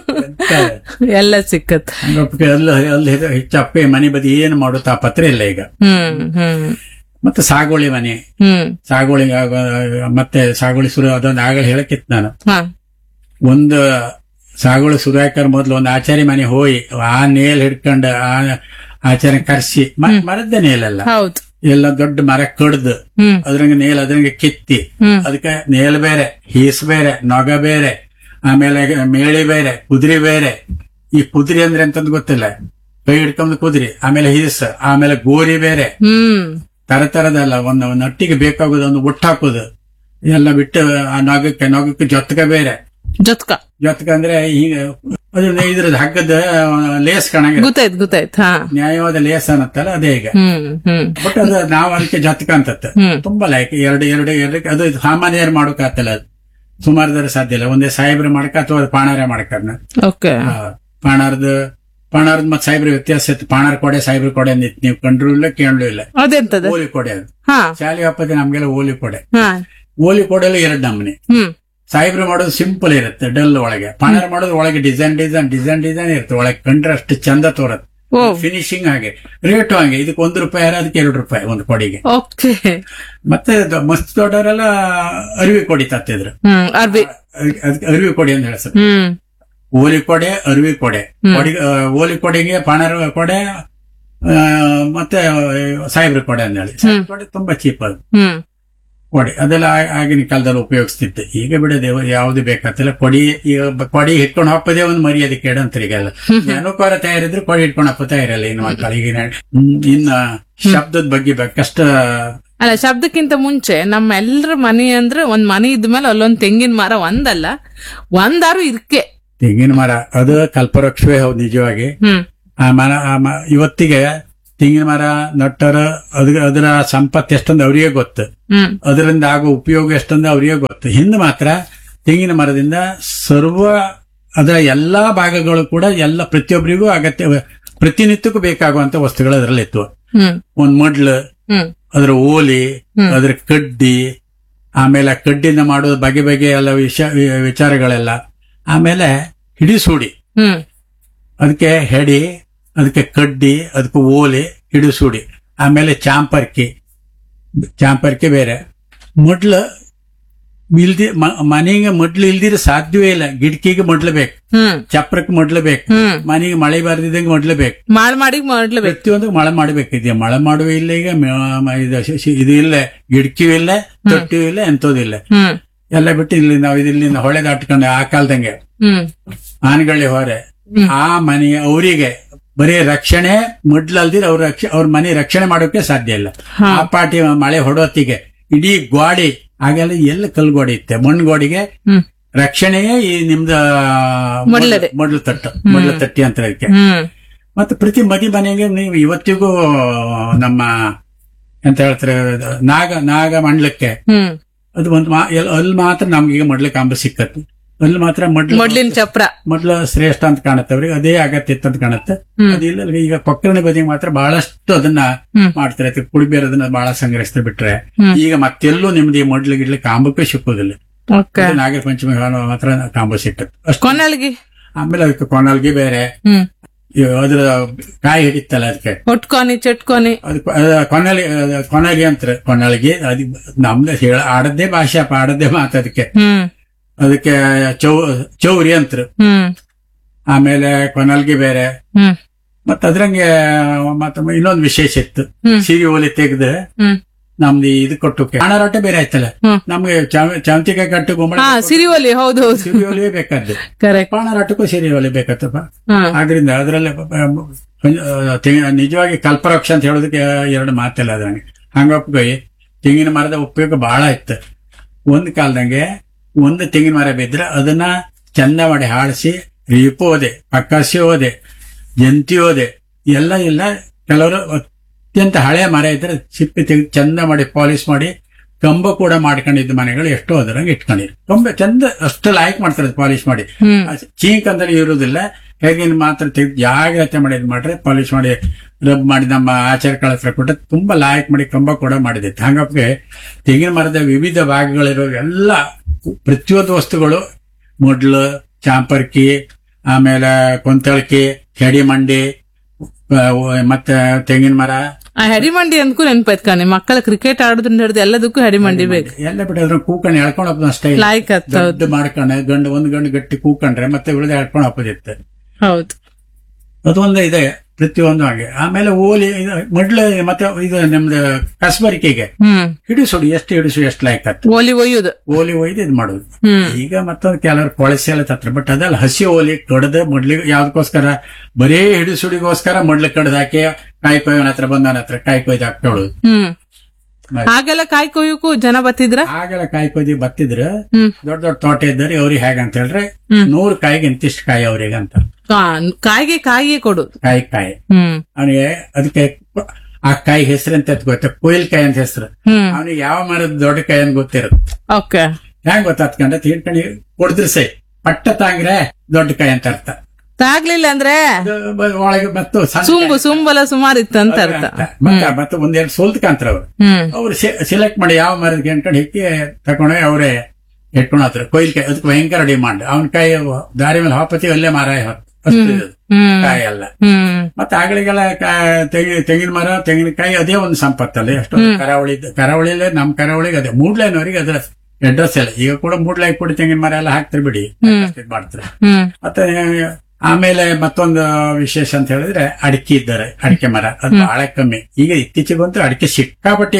ಎಲ್ಲ ಸಿಕ್ಕತ್ ಉಪ್ಪಿನಕಾಯಿ ಅಲ್ಲಿ ಅಲ್ಲಿ ಹೆಚ್ಚಪ್ಪೆ ಮನೆ ಬದಿ ಏನು ಮಾಡೋ ತಾಪತ್ರ ಇಲ್ಲ ಈಗ ಹ್ಮ್ ಹ್ಮ್ ಮತ್ತೆ ಸಾಗೋಳಿ ಮನೆ ಹ್ಮ್ ಸಾಗೋಳಿ ಆಗ- ಮತ್ತೆ ಸಾಗೋಳಿ ಶುರು ಅದೊಂದು ಆಗಲೇ ಹೇಳಕ್ಕಿತ್ತು ನಾನು ಹಾ ಒಂದು ಸಾಗೋಳಿ ಸುಧಾಕರ್ ಮೊದ್ಲು ಒಂದು ಆಚಾರ್ಯ ಮನೆ ಹೋಗಿ ಆ ನೇಲ್ ಹಿಡ್ಕೊಂಡು ಆ ಆಚಾರ್ಯ ಕರ್ಸಿ ಮ- ಮರದ್ದೇ ನೇಲಲ್ಲ ಹೌದು ಎಲ್ಲ ದೊಡ್ಡ ಮರ ಕಡ್ದು ಹ್ಮ್ ಅದ್ರಂಗ ನೇಲ್ ಅದ್ರಂಗೆ ಕಿತ್ತಿ ಹ್ಮ್ ಅದಕ್ಕೆ ನೇಲ್ ಬೇರೆ ಹೀಸ್ ಬೇರೆ ನೊಗ ಬೇರೆ ಆಮೇಲೆ ಮೇಳಿ ಬೇರೆ ಕುದುರೆ ಬೇರೆ ಈ ಕುದುರೆ ಅಂದ್ರೆ ಅಂತಂದ್ ಗೊತ್ತಿಲ್ಲ ಕೈ ಹಿಡ್ಕೊಂಡು ಕುದುರೆ ಆಮೇಲೆ ಹೀಸ್ ಆಮೇಲೆ ಗೋರಿ ಬೇರೆ ಹ್ಮ್ ತರ ತರದಲ್ಲ ಒಂದು ಒಂದು ಒಟ್ಟಿಗೆ ಬೇಕಾಗೋದು ಒಂದು ಒಟ್ಟು ಹಾಕೋದು ಎಲ್ಲ ಬಿಟ್ಟು ಆ ನೊಗಕ್ಕೆ ನೊಗಕ್ಕೆ ಜೊತ್ಕ ಬೇರೆ ಜೊತ್ಕ ಜೊತ್ಕ ಅಂದ್ರೆ ಈಗ ಅದನ್ನ ಇದ್ರದ್ದು ಹಗ್ಗದ ಲೇಸ್ ಕಾಣಂಗಿಲ್ಲ ಗೊತ್ತಾಯ್ತು ಗೊತ್ತಾಯ್ತು ಹಾ ನ್ಯಾಯವಾದ ಲೇಸ್ ಅನ್ನತ್ತಲ್ಲ ಅದೇ ಈಗ ಹ್ಮ್ ಹ್ಮ್ ಬಟ್ ಅದು ನಾವು ಅದಕ್ಕೆ ಜೊತ್ಕ ಅಂತತ್ತ ಹ್ಮ್ ತುಂಬಾ ಲೈಕ್ ಎರಡು ಎರಡು ಎರಡು ಅದು ಸಾಮಾನ್ಯರು ಮಾಡೋಕಾಗ್ತಲ್ಲ ಅದು ಸುಮಾರು ದರ ಸಾಧ್ಯ ಇಲ್ಲ ಒಂದೇ ಸಾಹೇಬ್ರು ಮಾಡಕ ಅಥವಾ ಅದು ಪಾಣಾರ ಮಾಡಕ ಅದನ್ನ ಓಕೆ ಪಾಣಾರ್ದು ಪಾಣಾರ್ದು ಮತ್ತೆ ಸಾಹೇಬ್ರ ವ್ಯತ್ಯಾಸ ಇತ್ತು ಪಾಣಾರ್ ಕೊಡೆ ಸಾಹೇಬ್ರ ಕೊಡೆ ಅಂದಿತ್ತು ನೀವು ಕಂಡ್ರು ಇಲ್ಲ ಕೇಳಲು ಇಲ್ಲ ಅದೆಂತದ ಓಲಿ ಕೊಡೆ ಅದು ಹಾ ಶಾಲೆ ಹಬ್ಬದ ನಮ್ಗೆಲ್ಲ ಓಲಿ ಕೊಡೆ ಹಾ ಓಲಿ ಕೊಡೆಲ್ಲ ಎರಡು ನಮೂನೆ ಹ್ಮ್ ಸಾಹೇಬ್ರು ಮಾಡೋದು ಸಿಂಪಲ್ ಇರುತ್ತೆ ಡಲ್ ಒಳಗೆ ಪಾಣಾರ್ ಮಾಡೋದು ಒಳಗೆ ಡಿಸೈನ್ ಡಿಸೈನ್ ಡಿಸೈನ್ ಡಿಸೈನ್ ಇರುತ್ತೆ ಒಳಗೆ ಕಂಡ್ರೆ ಅಷ್ಟು ಚಂದ ತೋರತ್ತೆ ಓ ಫಿನಿಶಿಂಗ್ ಹಾಗೆ ರೇಟು ಹಂಗೆ ಇದಕ್ಕೆ ಒಂದು ರೂಪಾಯಿ ಅದಕ್ಕೆ ಎರಡು ರೂಪಾಯಿ ಒಂದು ಕೊಡಿಗೆ ಓಕೆ ಮತ್ತೆ ದ- ಮಸ್ತ್ ದೊಡ್ಡವರೆಲ್ಲ ಅರಿವಿ ಕೊಡಿ ತತ್ತಿದ್ರು ಹ್ಮ್ ಅರ್ಬಿ ಅದ್- ಅದಕ್ಕೆ ಅರಿವಿ ಕೊಡಿ ಅಂತ ಹೇಳ್ತಾರೆ ಹ್ಮ್ ಓಲಿ ಕೊಡೆ ಅರಿವಿ ಕೊಡೆ ಕೊಡಿ ಆ, ಓಲಿ ಕೊಡೆಗೆ ಪಾಣರ ಕೊಡೆ ಆ, ಮತ್ತೆ ಸಾಹೇಬ್ರ ಕೊಡೆ ಅಂತ ಹೇಳಿ ಸಾಹೇಬ್ರ ಕೊಡೆ ತುಂಬಾ ಚೀಪ್ ಅದು ಹ್ಮ್ ಕೊಡಿ ಅದೆಲ್ಲ ಆ- ಆಗಿನ ಕಾಲದಲ್ಲಿ ಉಪಯೋಗಿಸ್ತಿತ್ತು ಈಗ ಬಿಡದೆ ಯಾವ್ದು ಬೇಕಾಗ್ತಿಲ್ಲ ಕೊಡಿ ಈಗ ಬ- ಕೊಡಿ ಹಿಡ್ಕೊಂಡು ಹಾಕೋದೇ ಒಂದು ಮರ್ಯಾದೆ ಕೇಳಂತಾರೆ ಈಗೆಲ್ಲ ಅನುಕಾರ ತಯಾರಿದ್ರೆ ಕೊಡಿ ಹಿಡ್ಕೊಂಡು ಹಾಕೋ ತಯಾರಿಲ್ಲ ಇನ್ನು ಮಕ್ಕಳಿಗೆ ಇನ್ನ ಶಬ್ದದ ಬಗ್ಗೆ ಬೇಕಷ್ಟ ಅಲ್ಲ ಶಬ್ದಕ್ಕಿಂತ ಮುಂಚೆ ನಮ್ಮ ಎಲ್ಲರ ಮನೆ ಅಂದ್ರೆ ಒಂದ್ ಮನೆ ಇದ್ಮೇಲೆ ಅಲ್ಲೊಂದ್ ತೆಂಗಿನ ಮರ ಒಂದಲ್ಲ ಒಂದಾರು ಇರ್ಕೆ ತೆಂಗಿನ ಮರ ಅದು ಕಲ್ಪವೃಕ್ಷವೇ ಹೌದು ನಿಜವಾಗಿ ಹ್ಮ್ ಆ ಮರ ಆ ಮ- ಇವತ್ತಿಗೆ ತೆಂಗಿನ ಮರ ನಟ್ಟರ ಅದ್ರ ಅದರ ಸಂಪತ್ತು ಎಷ್ಟೊಂದು ಅವರಿಗೆ ಗೊತ್ತು ಹ್ಮ್ ಅದರಿಂದ ಆಗೋ ಉಪಯೋಗ ಎಷ್ಟೊಂದು ಅವರಿಗೆ ಗೊತ್ತು ಹಿಂದೆ ಮಾತ್ರ ತೆಂಗಿನ ಮರದಿಂದ ಸರ್ವ ಅದರ ಎಲ್ಲಾ ಭಾಗಗಳು ಕೂಡ ಎಲ್ಲ ಪ್ರತಿಯೊಬ್ಬರಿಗೂ ಅಗತ್ಯ ಪ್ರತಿನಿತ್ಯಕ್ಕೂ ಬೇಕಾಗುವಂತ ವಸ್ತುಗಳು ಅದರಲ್ಲಿ ಇತ್ತು ಹ್ಮ್ ಒಂದ್ ಮಡ್ಲು ಹ್ಮ್ ಅದರ ಓಲಿ ಅದರ ಕಡ್ಡಿ ಆಮೇಲೆ ಆ ಕಡ್ಡಿಯಿಂದ ಮಾಡೋದು ಬಗೆ ಬಗೆ ಎಲ್ಲ ವಿಷ ವಿ- ವಿಚಾರಗಳೆಲ್ಲ ಆಮೇಲೆ ಹಿಡಿಸೂಡಿ ಹ್ಮ್ ಅದಕ್ಕೆ ಹೆಡಿ ಅದಕ್ಕೆ ಕಡ್ಡಿ ಅದಕ್ಕೆ ಓಲಿ ಹಿಡಿಸೂಡಿ ಆಮೇಲೆ ಚಾಂಪರ್ಕಿ ಚಾಂಪರ್ಕಿ ಬೇರೆ ಮೊಡ್ಲು ಇಲ್ದಿ ಮ- ಮನೆಗೆ ಮೊಡ್ಲು ಇಲ್ದಿರ ಸಾಧ್ಯವೇ ಇಲ್ಲ ಗಿಡಕಿಗೆ ಮೊಡ್ಲು ಬೇಕು ಹ್ಮ್ ಚಪ್ರಕ್ಕೆ ಮೊಡ್ಲು ಬೇಕು ಹ್ಮ್ ಮನೆಗೆ ಮಳೆ ಬರ್ದಿದ್ದಂಗೆ ಮೊಡ್ಲು ಬೇಕು ಮಾಡ್ ಮಾಡಿ ಮಾಡ್ಲೇಬೇಕು ಪ್ರತಿಯೊಂದು ಮಳೆ ಮಾಡಬೇಕಿದೆ ಮಳೆ ಮಾಡುವ ಇಲ್ಲ ಈಗ ಮ- ಮ- ಇದು ಶಿ- ಶಿ- ಇದು ಇಲ್ಲ ಗಿಡಕಿಯೂ ಇಲ್ಲ ತೊಟ್ಟಿಯೂ ಇಲ್ಲ ಎಂತದಿಲ್ಲ ಹ್ಮ್ ಎಲ್ಲ ಬಿಟ್ಟು ಇಲ್ಲಿ ನಾವು ಇಲ್ಲಿಂದ ಹೊಳೆ ದಾಟ್ಕೊಂಡು ಆ ಕಾಲದಂಗೆ ಹ್ಮ್ ಆನೆಗಳ್ಳಿ ಹೊರೆ ಹ್ಮ್. ಆ ಮನೆ ಅವರಿಗೆ ಬರೀ ರಕ್ಷಣೆ ಮೊಡ್ಲಲ್ದಿರ ಅವ್ರ ರಕ್ಷ- ಅವ್ರ ಮನೆ ರಕ್ಷಣೆ ಮಾಡೋಕೆ ಸಾಧ್ಯ ಇಲ್ಲ ಹಾ. ಆ ಪಾಟಿ ಮಳೆ ಹೊಡೋತ್ತಿಗೆ ಇಡೀ ಗೋಡಿ ಆಗೆಲ್ಲ ಎಲ್ಲ ಕಲ್ಲು ಗೋಡಿ ಇತ್ತೆ ಮಣ್ಣು ಗೋಡಿಗೆ ಹ್ಮ್ ರಕ್ಷಣೆಯೇ ಈ ನಿಮ್ದ ಮೊಡ್ಲದೆ. ಮೊಡ್ಲು ತಟ್ಟು ಮೊಡ್ಲು ತಟ್ಟಿ ಅಂತ ಅದಕ್ಕೆ ಹ್ಮ್ ಮತ್ತೆ ಪ್ರತಿ ಮದಿ ಮನೆಗೆ ನೀವು ಇವತ್ತಿಗೂ ನಮ್ಮ ಎಂತ ಹೇಳ್ತಾರೆ ನಾಗ ನಾಗ ಮಂಡ್ಲಕ್ಕೆ ಹ್ಮ್ ಅದು ಒಂದು ಮಾ- ಎಲ್- ಅಲ್ಲಿ ಮಾತ್ರ ನಮ್ಗೆ ಮೊಡ್ಲಕ್ಕೆ ಅಂಬ ಸಿಕ್ಕತ್ತು ಅಲ್ಲಿ ಮಾತ್ರ ಮೊಡ್ಲು ಮೊಡ್ಲಿನ ಚಪ್ರ ಮೊದ್ಲು ಶ್ರೇಷ್ಠ ಅಂತ ಕಾಣುತ್ತೆ ಅವ್ರಿಗೆ ಅದೇ ಅಗತ್ಯ ಇತ್ತು ಅಂತ ಕಾಣುತ್ತೆ ಹ್ಮ್. ಅದಿಲ್ಲ ಈಗ ಕೊಕ್ಕರಣೆ ಬದಿಗೆ ಮಾತ್ರ ಬಹಳಷ್ಟು ಅದನ್ನ ಹ್ಮ್. ಮಾಡ್ತಾರೆ ಅದಕ್ಕೆ ಕುಡಿಬೇರೋದನ್ನ ಬಹಳ ಸಂಗ್ರಹಿಸ್ತಾ ಬಿಟ್ರೆ ಹ್ಮ್. ಈಗ ಮತ್ತೆಲ್ಲೂ ನಿಮ್ದು ಈ ಮೊಡ್ಲು ಗಿಡ್ಲಿ ಕಾಂಬಕ್ಕೆ ಸಿಕ್ಕೋದಿಲ್ಲ ಓಕೆ ಇದು ನಾಗರ ಪಂಚಮಿ ಕಾಲ ಮಾತ್ರ ಕಾಂಬ ಸಿಕ್ಕತ್ತು ಅಷ್ಟು ಕೊನಲ್ಗಿ ಆಮೇಲೆ ಅದಕ್ಕೆ ಕೊನಲ್ಗಿ ಬೇರೆ ಹ್ಮ್ ಇವ್ ಅದ್ರ ಕಾಯಿ ಹಿಡಿತಲ್ಲ ಅದಕ್ಕೆ ಒಟ್ಕೊನಿ ಚಟ್ಕೊನಿ ಅದು ಕೊನಲಿ ಕೊನಲ್ಗಿ ಅಂತಾರೆ ಕೊನಲ್ಗಿ ಅದು ನಮ್ದು ಹೇಳ ಆಡದ್ದೇ ಭಾಷೆ ಅಪ್ಪ, ಆಡದ್ದೇ ಮಾತು ಅದಕ್ಕೆ ಹ್ಮ್ ಅದಕ್ಕೆ ಚೌ ಚೌರಿ ಅಂತಾರೆ ಹ್ಮ್ ಆಮೇಲೆ ಕೊನಲ್ಗಿ ಬೇರೆ ಹ್ಮ್ ಮತ್ತ ಅದ್ರಂಗೆ ಮತ್ತೆ ಇನ್ನೊಂದು ವಿಶೇಷ ಇತ್ತು ಹ್ಮ್. ಸಿರಿ ಒಲಿ ತೆಗ್ದು ಹ್ಮ್ ನಮ್ದು ಇದು ಕೊಟ್ಟಕ್ಕೆ ರೊಟ್ಟೆ ಬೇರೆ ಆಯ್ತಲ್ಲ ಹ್ಮ್. ನಮ್ಗೆ ಚಾವ- ಚಾವಂತಿಕಾಯಿ ಕಟ್ಟು ಗುಂಬಳ ಹಾ ಸಿರಿವಲಿ ಹೌದು ಹೌದು ಸಿರಿ ಒಲಿಯೇ ಬೇಕಾದ್ದು ಕರೆಕ್ಟ್ ಪಾಣರೊಟ್ಟಕ್ಕೂ ಸಿರಿ ಒಲಿ ಬೇಕತ್ತಪ್ಪ ಹಾ ಆದ್ರಿಂದ ಅದರಲ್ಲಿ ನಿಜವಾಗಿ ಕಲ್ಪವೃಕ್ಷ ಅಂತ ಹೇಳೋದಕ್ಕೆ ಎರಡು ಮಾತಿಲ್ಲ ಅದ್ರಂಗೆ ಹಂಗಪ್ಪಗೋಯಿ ತೆಂಗಿನ ಮರದ ಉಪಯೋಗ ಬಹಳ ಇತ್ತು ಒಂದ್ ಕಾಲದಂಗೆ ಒಂದು ತೆಂಗಿನ ಮರ ಬಿದ್ರೆ ಅದನ್ನ ಚಂದ ಮಾಡಿ ಹಾಳಿಸಿ ರೀಪೋದೆ ಪಕ್ಕಸಿ ಹೋದೆ ಜಂತಿ ಹೋದೆ ಎಲ್ಲ ಇಲ್ಲ ಕೆಲವರು ಅತ್ಯಂತ ಹಳೆಯ ಮರ ಇದ್ರೆ ಸಿಪ್ಪೆ ತೆಗೆದು ಚಂದ ಮಾಡಿ ಪಾಲಿಶ್ ಮಾಡಿ ಕಂಬ ಕೂಡ ಮಾಡ್ಕೊಂಡಿದ್ದ ಮನೆಗಳು ಎಷ್ಟೋ ಅದರಂಗೆ ಇಟ್ಕೊಂಡಿರು ಕಂಬ ಚಂದ ಅಷ್ಟು ಲಾಯ್ಕ್ ಮಾಡ್ತಾರೆ ಪಾಲಿಶ್ ಮಾಡಿ ಹ್ಮ್ ಚೀಕ್ ಅಂತ ಇರುವುದಿಲ್ಲ ಹೇಗೆ ಮಾತ್ರ ತೆಗೆದು ಜಾಗ್ರತೆ ಮಾಡಿ ಇದ್ ಮಾಡ್ರೆ ಪಾಲಿಶ್ ಮಾಡಿ ರಬ್ ಮಾಡಿ ನಮ್ಮ ಆಚಾರ್ಯಗಳ ಹತ್ರ ಕೊಟ್ಟು ತುಂಬಾ ಲಾಯಕ್ ಮಾಡಿ ಕಂಬ ಕೂಡ ಮಾಡಿದಿತ್ತು ಹಂಗಪ್ಗೆ ತೆಂಗಿನ ಮರದ ವಿವಿಧ ಭಾಗಗಳಿರೋ ಎಲ್ಲ ಪ್ರತಿಯೊಂದು ವಸ್ತುಗಳು ಮೊಡ್ಲು ಚಾಂಪರ್ಕಿ ಆಮೇಲೆ ಕೊಂತಳ್ಕಿ ಕೆಡಿ ಮಂಡಿ ಆ, ಮತ್ತೆ ತೆಂಗಿನ ಮರ ಆ ಹೆಡಿಮಂಡಿ ಅಂದ್ಕೂ ನೆನ್ಪಾಯ್ತು ಕಾಣಿ ಮಕ್ಕಳ ಕ್ರಿಕೆಟ್ ಆಡೋದ್ರಿಂದ ಹಿಡಿದು ಎಲ್ಲದಕ್ಕೂ ಹೆಡಿಮಂಡಿ ಬೇಕು ಎಲ್ಲ ಬಿಟ್ಟು ಅದ್ರ ಕೂಕೊಂಡು ಎಳ್ಕೊಂಡು ಹೋಗ್ಬೋದು ಅಷ್ಟೇ ಇಲ್ಲ. ಲಾಯ್ಕ್ ಹತ್ತು ಹೌದು ದೊಡ್ಡ ಮಾಡ್ಕೊಂಡೆ ಗಂಡು ಒಂದ್ ಗಂಡು ಗಟ್ಟಿ ಕೂಕೊಂಡ್ರೆ ಮತ್ತೆ ಉಳಿದ ಎಳ್ಕೊಂಡು ಹೋಗೋದಿತ್ತು ಹೌದು ಅದೊಂದು ಇದೆ ಪ್ರತಿಯೊಂದು ಹಾಗೆ ಆಮೇಲೆ ಓಲಿ ಇದು ಮೊಡ್ಲು ಮತ್ತೆ ಇದು ನಮ್ದು ಕಸಬರಿಕೆಗೆ ಹ್ಮ್ ಹಿಡಿಸೋಡು ಎಷ್ಟು ಹಿಡಿಸು ಎಷ್ಟು ಲಾಯ್ಕ್ ಆತು ಓಲಿ ಒಯ್ಯುದು ಓಲಿ ಒಯ್ದು ಇದು ಮಾಡೋದು ಹ್ಮ್ ಈಗ ಮತ್ತೊಂದು ಕೆಲವರು ಕೊಳಸಿ ಎಲ್ಲ ತತ್ರ ಬಟ್ ಅದಲ್ಲ ಹಸಿ ಓಲಿ ಕಡ್ದು ಮೊಡ್ಲಿಗೆ ಯಾವ್ದಕ್ಕೋಸ್ಕರ ಬರೀ ಹಿಡಿಸುಡಿಗೋಸ್ಕರ ಮೊಡ್ಲು ಕಡ್ದು ಹಾಕಿ ಕಾಯಿ ಕೊಯ್ಯವನ ಹತ್ರ ಬಂದವನ ಹತ್ರ ಕಾಯಿ ಕೊಯ್ದು ಹಾಕ್ಕೊಳ್ಳೋದು ಹ್ಮ್ ಹಾಗೆಲ್ಲ ಕಾಯಿ ಕೊಯ್ಯಕ್ಕೂ ಜನ ಬತ್ತಿದ್ರ ಆಗೆಲ್ಲ ಕಾಯಿ ಕೊಯ್ದು ಬತ್ತಿದ್ರು ಹ್ಮ್ ದೊಡ್ಡ ದೊಡ್ಡ ತೋಟ ಇದ್ದಾರೆ ಅವ್ರಿಗೆ ಹೇಗಂತ ಹೇಳ್ರೆ ಹ್ಮ್. ನೂರು ಕಾಯಿಗೆ ಇಂತಿಷ್ಟು ಕಾಯಿ ಅವ್ರಿಗೆ ಅಂತ ಆ, ಕಾಯಿಗೆ ಕಾಯಿಯೇ ಕೊಡು ಕಾಯಿ ಕಾಯಿ ಹ್ಮ್ ಅವನಿಗೆ ಅದಕ್ಕೆ ಆ ಕಾಯಿ ಹೆಸರು ಅಂತ ಗೊತ್ತ ಕೊಯ್ಲ್ ಕಾಯಿ ಅಂತ ಹೆಸರು ಹ್ಮ್ ಅವನಿಗೆ ಯಾವ ಮರದ ದೊಡ್ಡ ಕಾಯಿ ಅಂತ ಗೊತ್ತಿರೋದು ಓಕೆ ಹೆಂಗ್ ಗೊತ್ತಾತ್ಕೊಂಡ ತಿಳ್ಕೊಂಡು ಕೊಡಿದ್ರೆ ಸೈ ಪಟ್ಟ ತಾಂಗ್ರೆ ದೊಡ್ಡ ಕಾಯಿ ಅಂತ ಅರ್ಥ ತಾಗ್ಲಿಲ್ಲ ಅಂದ್ರೆ ಅದು ಬ- ಒಳಗೆ ಮತ್ತು ಸಣ್ಣ ಸುಂಬು ಸುಂಬಲ ಸುಮಾರು ಇತ್ತು ಅಂತ ಕಾಯಿ ಅರ್ಥ ಅರ್ಥ. ಮತ್ತೆ ಮತ್ತೆ ಒಂದೆರಡು ಸೋಲ್ತ್ಕಂತ್ರ ಅವ್ರು ಹ್ಮ್ ಅವ್ರು ಸೆಲೆಕ್ಟ್ ಮಾಡಿ ಯಾವ ಮರದ ಅನ್ಕೊಂಡು ಹಿಕ್ಕಿ ತಕೊಂಡೋಗಿ ಅವರೇ ಇಟ್ಕೊಂಡು ಹತ್ರ ಕೊಯ್ಲ್ ಕಾಯಿ ಅದಕ್ಕೆ ಭಯಂಕರ ಡಿಮಾಂಡ್ ಅವನ ಕಾಯಿ ದಾರಿ ಮೇಲೆ ಹಾಪತಿ ಅಲ್ಲೇ ಮಾರಾಯ ಹೊತ್ತು ಅಷ್ಟು ಇದು. ಹ್ಮ್ ಕಾಯಿ ಎಲ್ಲ ಹ್ಮ್ ಮತ್ತೆ ಆಗಳಿಗೆಲ್ಲ ತೆಂಗಿನ ತೆಂಗಿನ ಮರ ತೆಂಗಿನಕಾಯಿ ಅದೇ ಒಂದು ಸಂಪತ್ತಲ್ಲ ಎಷ್ಟು ಕರಾವಳಿ ಕರಾವಳಿಯಲ್ಲೇ ನಮ್ಮ ಕರಾವಳಿಗೆ ಅದೇ ಮೂಡ್ಲೈನವರಿಗೆ ಅದರ ಅಡ್ರೆಸ್ ಇಲ್ಲ ಈಗ ಕೂಡ ಮೂಡ್ಲೈ ಕೂಡ ತೆಂಗಿನ ಮರ ಎಲ್ಲ ಹಾಕ್ತಾರೆ ಬಿಡಿ ಇದ್ ಮಾಡ್ತಾರೆ ಹ್ಮ್ ಮತ್ತೆ ಆಮೇಲೆ ಮತ್ತೊಂದು ವಿಶೇಷ ಅಂತ ಹೇಳಿದ್ರೆ ಅಡಿಕೆ ಇದ್ದಾರೆ ಅಡಿಕೆ ಮರ ಅದು ಬಹಳ ಕಮ್ಮಿ ಈಗ ಇತ್ತೀಚೆಗಂತೂ ಅಡಿಕೆ ಸಿಕ್ಕಾಪಟ್ಟಿ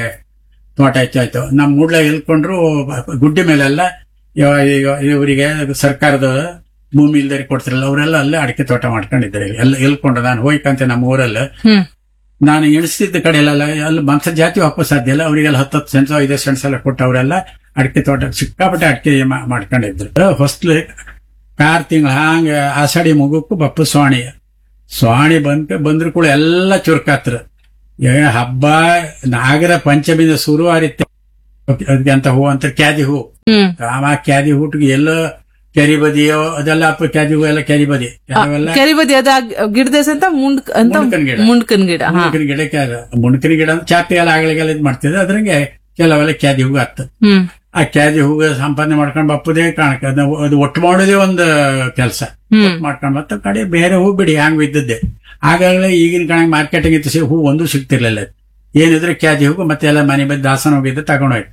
ತೋಟ ಹೆಚ್ಚಾಯ್ತು ನಮ್ಮ ಮೂಡ್ಲ ಎಲ್ಕೊಂಡ್ರು ಗುಡ್ಡೆ ಮೇಲೆಲ್ಲ ಇವ- ಈಗ ಇವರಿಗೆ ಸರ್ಕಾರದ ಭೂಮಿ ಇಲ್ದರಿ ಕೊಡ್ತಿರಲ್ಲ ಅವರೆಲ್ಲ ಅಲ್ಲೇ ಅಡಿಕೆ ತೋಟ ಮಾಡ್ಕೊಂಡಿದ್ದಾರೆ ಎಲ್ಲ ಎಲ್ಕೊಂಡು ನಾನು ಹೋಯ್ಕಂತೆ ನಮ್ಮ ಊರಲ್ಲಿ ಹ್ಮ್ ನಾನು ಎಣಿಸ್ತಿದ್ದ ಕಡೆ ಎಲ್ಲ ಅಲ್ಲಿ ಮಂಸ ಜಾತಿ ವಾಪಸ್ ಸಾಧ್ಯ ಇಲ್ಲ ಅವರಿಗೆಲ್ಲ ಹತ್ತತ್ತು ಸೆನ್ಸ್ ಐದು ಸೆನ್ಸ್ ಎಲ್ಲ ಕೊಟ್ಟು ಅವರೆಲ್ಲ ಅಡಿಕೆ ತೋಟ ಸಿಕ್ಕಾಪಟ್ಟೆ ಅಡಿಕೆ ಮಾ- ಮಾಡ್ಕೊಂಡಿದ್ರು ಹೊಸ್ಲು ಕಾರ್ ತಿಂಗಳ ಹಾಂಗ ಆಷಾಢಿ ಮುಗುಕು ಬಪ್ಪ ಸ್ವಾಣಿ ಸ್ವಾಣಿ ಬಂದ್ ಬಂದ್ರು ಕೂಡ ಎಲ್ಲ ಚುರುಕಾತ್ರ ಏ ಹಬ್ಬ ನಾಗರ ಪಂಚಮಿದ ಶುರು ಆರಿತ್ತೆ ಅದಕ್ಕೆ ಅಂತ ಹೂ ಅಂತ ಕ್ಯಾದಿ ಹೂ ಹ್ಮ್ ಆಮ ಕ್ಯಾದಿ ಹೂಟಿಗೆ ಎಲ್ಲೋ ಕೆರಿ ಬದಿಯೋ ಅದೆಲ್ಲ ಅಪ್ಪ ಕ್ಯಾದಿ ಹೂ ಎಲ್ಲ ಕೆರಿ ಬದಿ ಕೆಲವೆಲ್ಲ ಕೆರಿ ಬದಿ ಅದ ಗಿಡದ ಅಂತ ಮುಂಡ್ಕ ಅಂತ ಮುಂಡ್ಕನ್ ಗಿಡ. ಮುಂಡ್ಕನ್ ಗಿಡ ಹಾ ಮುಣಕಿನ ಗಿಡಕ್ಕೆ ಅದು ಮುಣಕಿನ ಗಿಡ ಅಂದ್ರೆ ಚಾಪಿ ಎಲ್ಲ ಆಗಳಿಗೆಲ್ಲ ಇದು ಮಾಡ್ತಿದ್ದೆ ಅದ್ರಂಗೆ ಕೆಲವೆಲ್ಲ ಕ್ಯಾದಿ ಹೂ ಆಗ್ತದೆ ಹ್ಮ್ ಆ ಕ್ಯಾದಿ ಹೂಗ ಸಂಪಾದನೆ ಮಾಡ್ಕೊಂಡು ಬಪ್ಪದೇ ಕಾಣಕ ಅದು ಅದು ಒಟ್ಟು ಮಾಡೋದೇ ಒಂದು ಕೆಲಸ ಹ್ಮ್ ಮಾಡ್ಕೊಂಡು ಮತ್ತೆ ಕಡೆ ಬೇರೆ ಹೂ ಬಿಡಿ ಹಂಗ್ ಬಿದ್ದದ್ದೆ ಆಗಾಗಲೇ ಈಗಿನ ಕಣಕ್ ಮಾರ್ಕೆಟಿಂಗ್ ಇತ್ತು ಸಿ- ಹೂ ಒಂದು ಸಿಗ್ತಿರ್ಲಿಲ್ಲ ಏನಿದ್ರೆ ಕ್ಯಾದಿ ಹೂ ಮತ್ತೆ ಎಲ್ಲ ಮನೆ ಬಂದು ದಾಸನ ಹೋಗಿದ್ದು ತಗೊಂಡೋಯ್ತು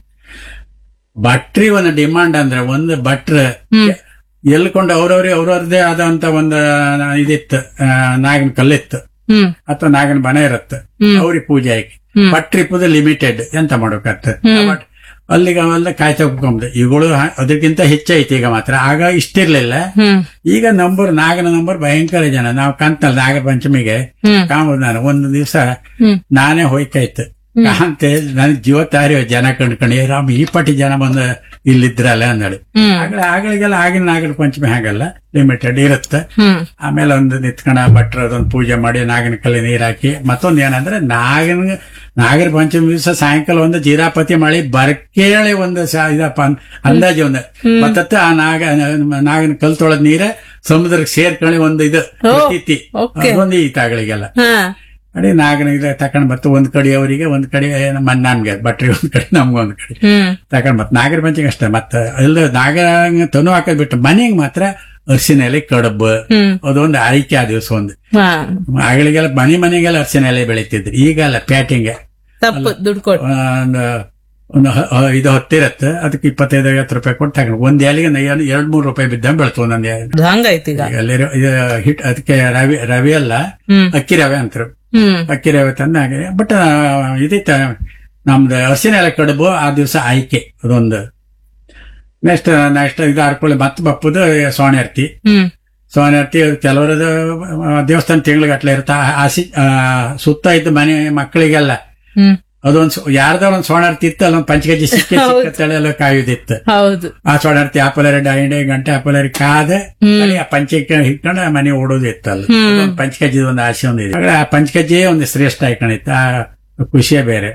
ಭಟ್ರಿ ಒಂದು ಡಿಮಾಂಡ್ ಅಂದ್ರೆ ಒಂದು ಭಟ್ರ ಹ್ಮ್ ಎಲ್ಕೊಂಡು ಅವ್ರವ್ರಿಗೆ ಅವ್ರವ್ರದೇ ಆದಂತ ಒಂದು ಇದಿತ್ತು ಆ, ನಾಗಿನ ಕಲ್ಲಿತ್ತು ಹ್ಮ್ ಅಥವಾ ನಾಗನ ಮನೆ ಇರುತ್ತೆ ಹ್ಮ್. ಅವ್ರಿಗೆ ಪೂಜೆ ಆಗಿ ಹ್ಮ್. ಪಟ್ರಿಪದ ಲಿಮಿಟೆಡ್ ಎಂತ ಮಾಡ್ಬೇಕತ್ತ ಹ್ಮ್. ಬಟ್ ಅಲ್ಲಿಗೆ ಅವೆಲ್ಲ ಕಾಯ್ತಾ ಕುತ್ಕೊಂಡ್ ಇವುಗಳು ಹ- ಅದಕ್ಕಿಂತ ಹೆಚ್ಚೈತಿ ಈಗ ಮಾತ್ರ ಆಗ ಇಷ್ಟಿರ್ಲಿಲ್ಲ ಹ್ಮ್ ಈಗ ನಂಬರ್ ನಾಗನ ನಂಬರ್ ಭಯಂಕರ ಜನ ನಾವು ಕಾಂತಲ್ಲ ನಾಗ ಪಂಚಮಿಗೆ ಹ್ಮ್ ಕಾಂಬೋದು ನಾನು ಒಂದು ದಿವಸ ಹ್ಮ್ ನಾನೇ ಹೋಯ್ಕಾಯ್ತು ಕಾಂತೆ ನನ್ ಜೀವ ತಾರಿ ಜನ ಕಂಡ್ಕೊಂಡು ಏ ರಾಮ್ ಈ ಪಟ್ಟಿ ಜನ ಬಂದು ಇಲ್ಲಿದ್ರಲ್ಲ ಅಂದಳು ಹ್ಮ್ ಆಗಲೇ ಆಗಳಿಗೆಲ್ಲ ಆಗಿನ ನಾಗರ ಪಂಚಮಿ ಹಾಗಲ್ಲ ಲಿಮಿಟೆಡ್ ಇರುತ್ತೆ ಹ್ಮ್ ಆಮೇಲೆ ಒಂದು ನಿತ್ಕಣ ಭಟ್ರ ಅದೊಂದು ಪೂಜೆ ಮಾಡಿ ನಾಗನ ಕಲ್ಲಿ ನೀರ್ ಹಾಕಿ ಮತ್ತೊಂದು ಏನಂದ್ರೆ ನಾಗನ ನಾಗರ ಪಂಚಮಿ ದಿವಸ ಸಾಯಂಕಾಲ ಒಂದು ಜೀರಾಪತಿ ಮಳೆ ಬರ್ಕೇಳಿ ಒಂದು ಸ- ಇದಪ್ಪ ಅನ್- ಅಂದಾಜು ಒಂದು ಮತ್ತತ್ತ ಆ ನಾಗ ನಾಗನ ಕಲ್ ತೊಳೆದ ನೀರ ಸಮುದ್ರಕ್ಕೆ ಸೇರ್ಕೊಳ್ಳಿ ಒಂದು ಇದು ಓ, ಇತಿ ಓಕೆ. ಅದೊಂದು ಈತಾಗಳಿಗೆಲ್ಲ ಹಾ ಅಡಿ ನಾಗನ ಇದು ತಕೊಂಡ್ ಬತ್ತು ಒಂದ್ ಕಡೆ ಅವರಿಗೆ ಒಂದ್ ಕಡೆ ನಮ್ಮ ನಮ್ಗೆ ಭಟ್ರಿ ಒಂದ್ ಕಡೆ ನಮ್ಗೊಂದ್ ಕಡೆ ಹ್ಮ್ ತಕೊಂಡ್ ಮತ್ ನಾಗರ ಪಂಚಮಿಗೆ ಅಷ್ಟೇ ಮತ್ತ ಅಲ್ಲ ನಾಗರ ತನು ಹಾಕೋದ್ ಬಿಟ್ಟು ಮನೆಗೆ ಮಾತ್ರ ಅರಿಶಿನ ಎಲೆ ಕಡುಬು ಹ್ಮ್ ಅದೊಂದು ಆಯ್ಕೆ ಆ ದಿವಸ ಒಂದು ಹಾ ಆಗಳಿಗೆಲ್ಲ ಮನೆ ಮನೆಗೆಲ್ಲ ಅರಿಶಿನ ಎಲೆ ಬೆಳಿತಿದ್ರು ಈಗಲ್ಲ ಪ್ಯಾಟಿಂಗ್ ತಪ್ಪು ದುಡ್ಡು ಕೊಟ್ಟು ಒಂದು ಒಂದು ಹ- ಹ- ಇದು ಹೊತ್ತಿರತ್ತೆ ಅದಕ್ಕೆ ಇಪ್ಪತ್ತೈದು ಐವತ್ತು ರೂಪಾಯಿ ಕೊಟ್ಟು ತಗೊಂಡು ಒಂದ್ ಎಲೆಗೆ ನೈ- ಎರಡ್ ಮೂರು ರೂಪಾಯಿ ಬಿದ್ದಂಗೆ ಬೆಳ್ತು ಒಂದೊಂದು ಎಲೆ. ಹಂಗಾಯ್ತು ಈಗ ಅಲ್ಲಿ ಇದು ಹಿಟ್ ಅದಕ್ಕೆ ರವಿ ರವಿ ಅಲ್ಲ ಹ್ಮ್ ಅಕ್ಕಿ ರವೆ ಅಂತಾರೆ ಹ್ಮ್ ಅಕ್ಕಿ ರವೆ ತಂದಾಗ ಬಟ್ ಇದೈತ ನಮ್ದು ಅರಿಶಿನ ಎಲೆ ಕಡುಬು ಆ ದಿವಸ ಆಯ್ಕೆ ಅದೊಂದು ನೆಕ್ಸ್ಟ್ ನೆಕ್ಸ್ಟ್ ಇದು ಹರ್ಕೊಳ್ಳಿ ಮತ್ತೆ ಬಪ್ಪುದು ಸೋಣೆರ್ತಿ ಹ್ಮ್ ಸೋನೆರ್ತಿ ಕೆಲವರದು ದೇವಸ್ಥಾನ ತಿಂಗಳಿಗಟ್ಲೆ ಇರುತ್ತೆ ಆ- ಆಸಿ ಆ, ಸುತ್ತ ಇದ್ದ ಮನೆ ಮಕ್ಕಳಿಗೆಲ್ಲ ಹ್ಮ್ ಅದೊಂದ್ ಯಾರ್ದ ಒಂದ್ ಸೋಣಾರ್ತಿ ಇತ್ತು ಅಲ್ಲೊಂದ್ ಪಂಚಕಜ್ಜಿ ಸಿಕ್ಕಿ ಸಿಕ್ಕತ್ತಳೆ ಎಲ್ಲ ಕಾಯುದಿತ್ತು ಹೌದು ಆ ಸೋಣಾರ್ತಿ ಆಪಲರಿ ಡೈಂಡೆ ಗಂಟೆ ಆಪಲರಿ ಕಾದೆ ಹ್ಮ್. ಅಲ್ಲಿ ಆ ಪಂಚಕ್ಕೆ ಹಿಟ್ಕೊಂಡು ಆ ಮನೆ ಓಡೋದಿತ್ತು ಅಲ್ಲಿ ಹ್ಮ್. ಅದೊಂದ್ ಪಂಚಕಜ್ಜಿ ಒಂದು ಆಸೆ ಒಂದು ಇದೆ ಆಗ ಆ ಪಂಚಕಜ್ಜಿಯೇ ಒಂದು ಶ್ರೇಷ್ಠ ಆಯ್ಕೊಂಡಿತ್ತು ಆ ಖುಷಿಯೇ ಬೇರೆ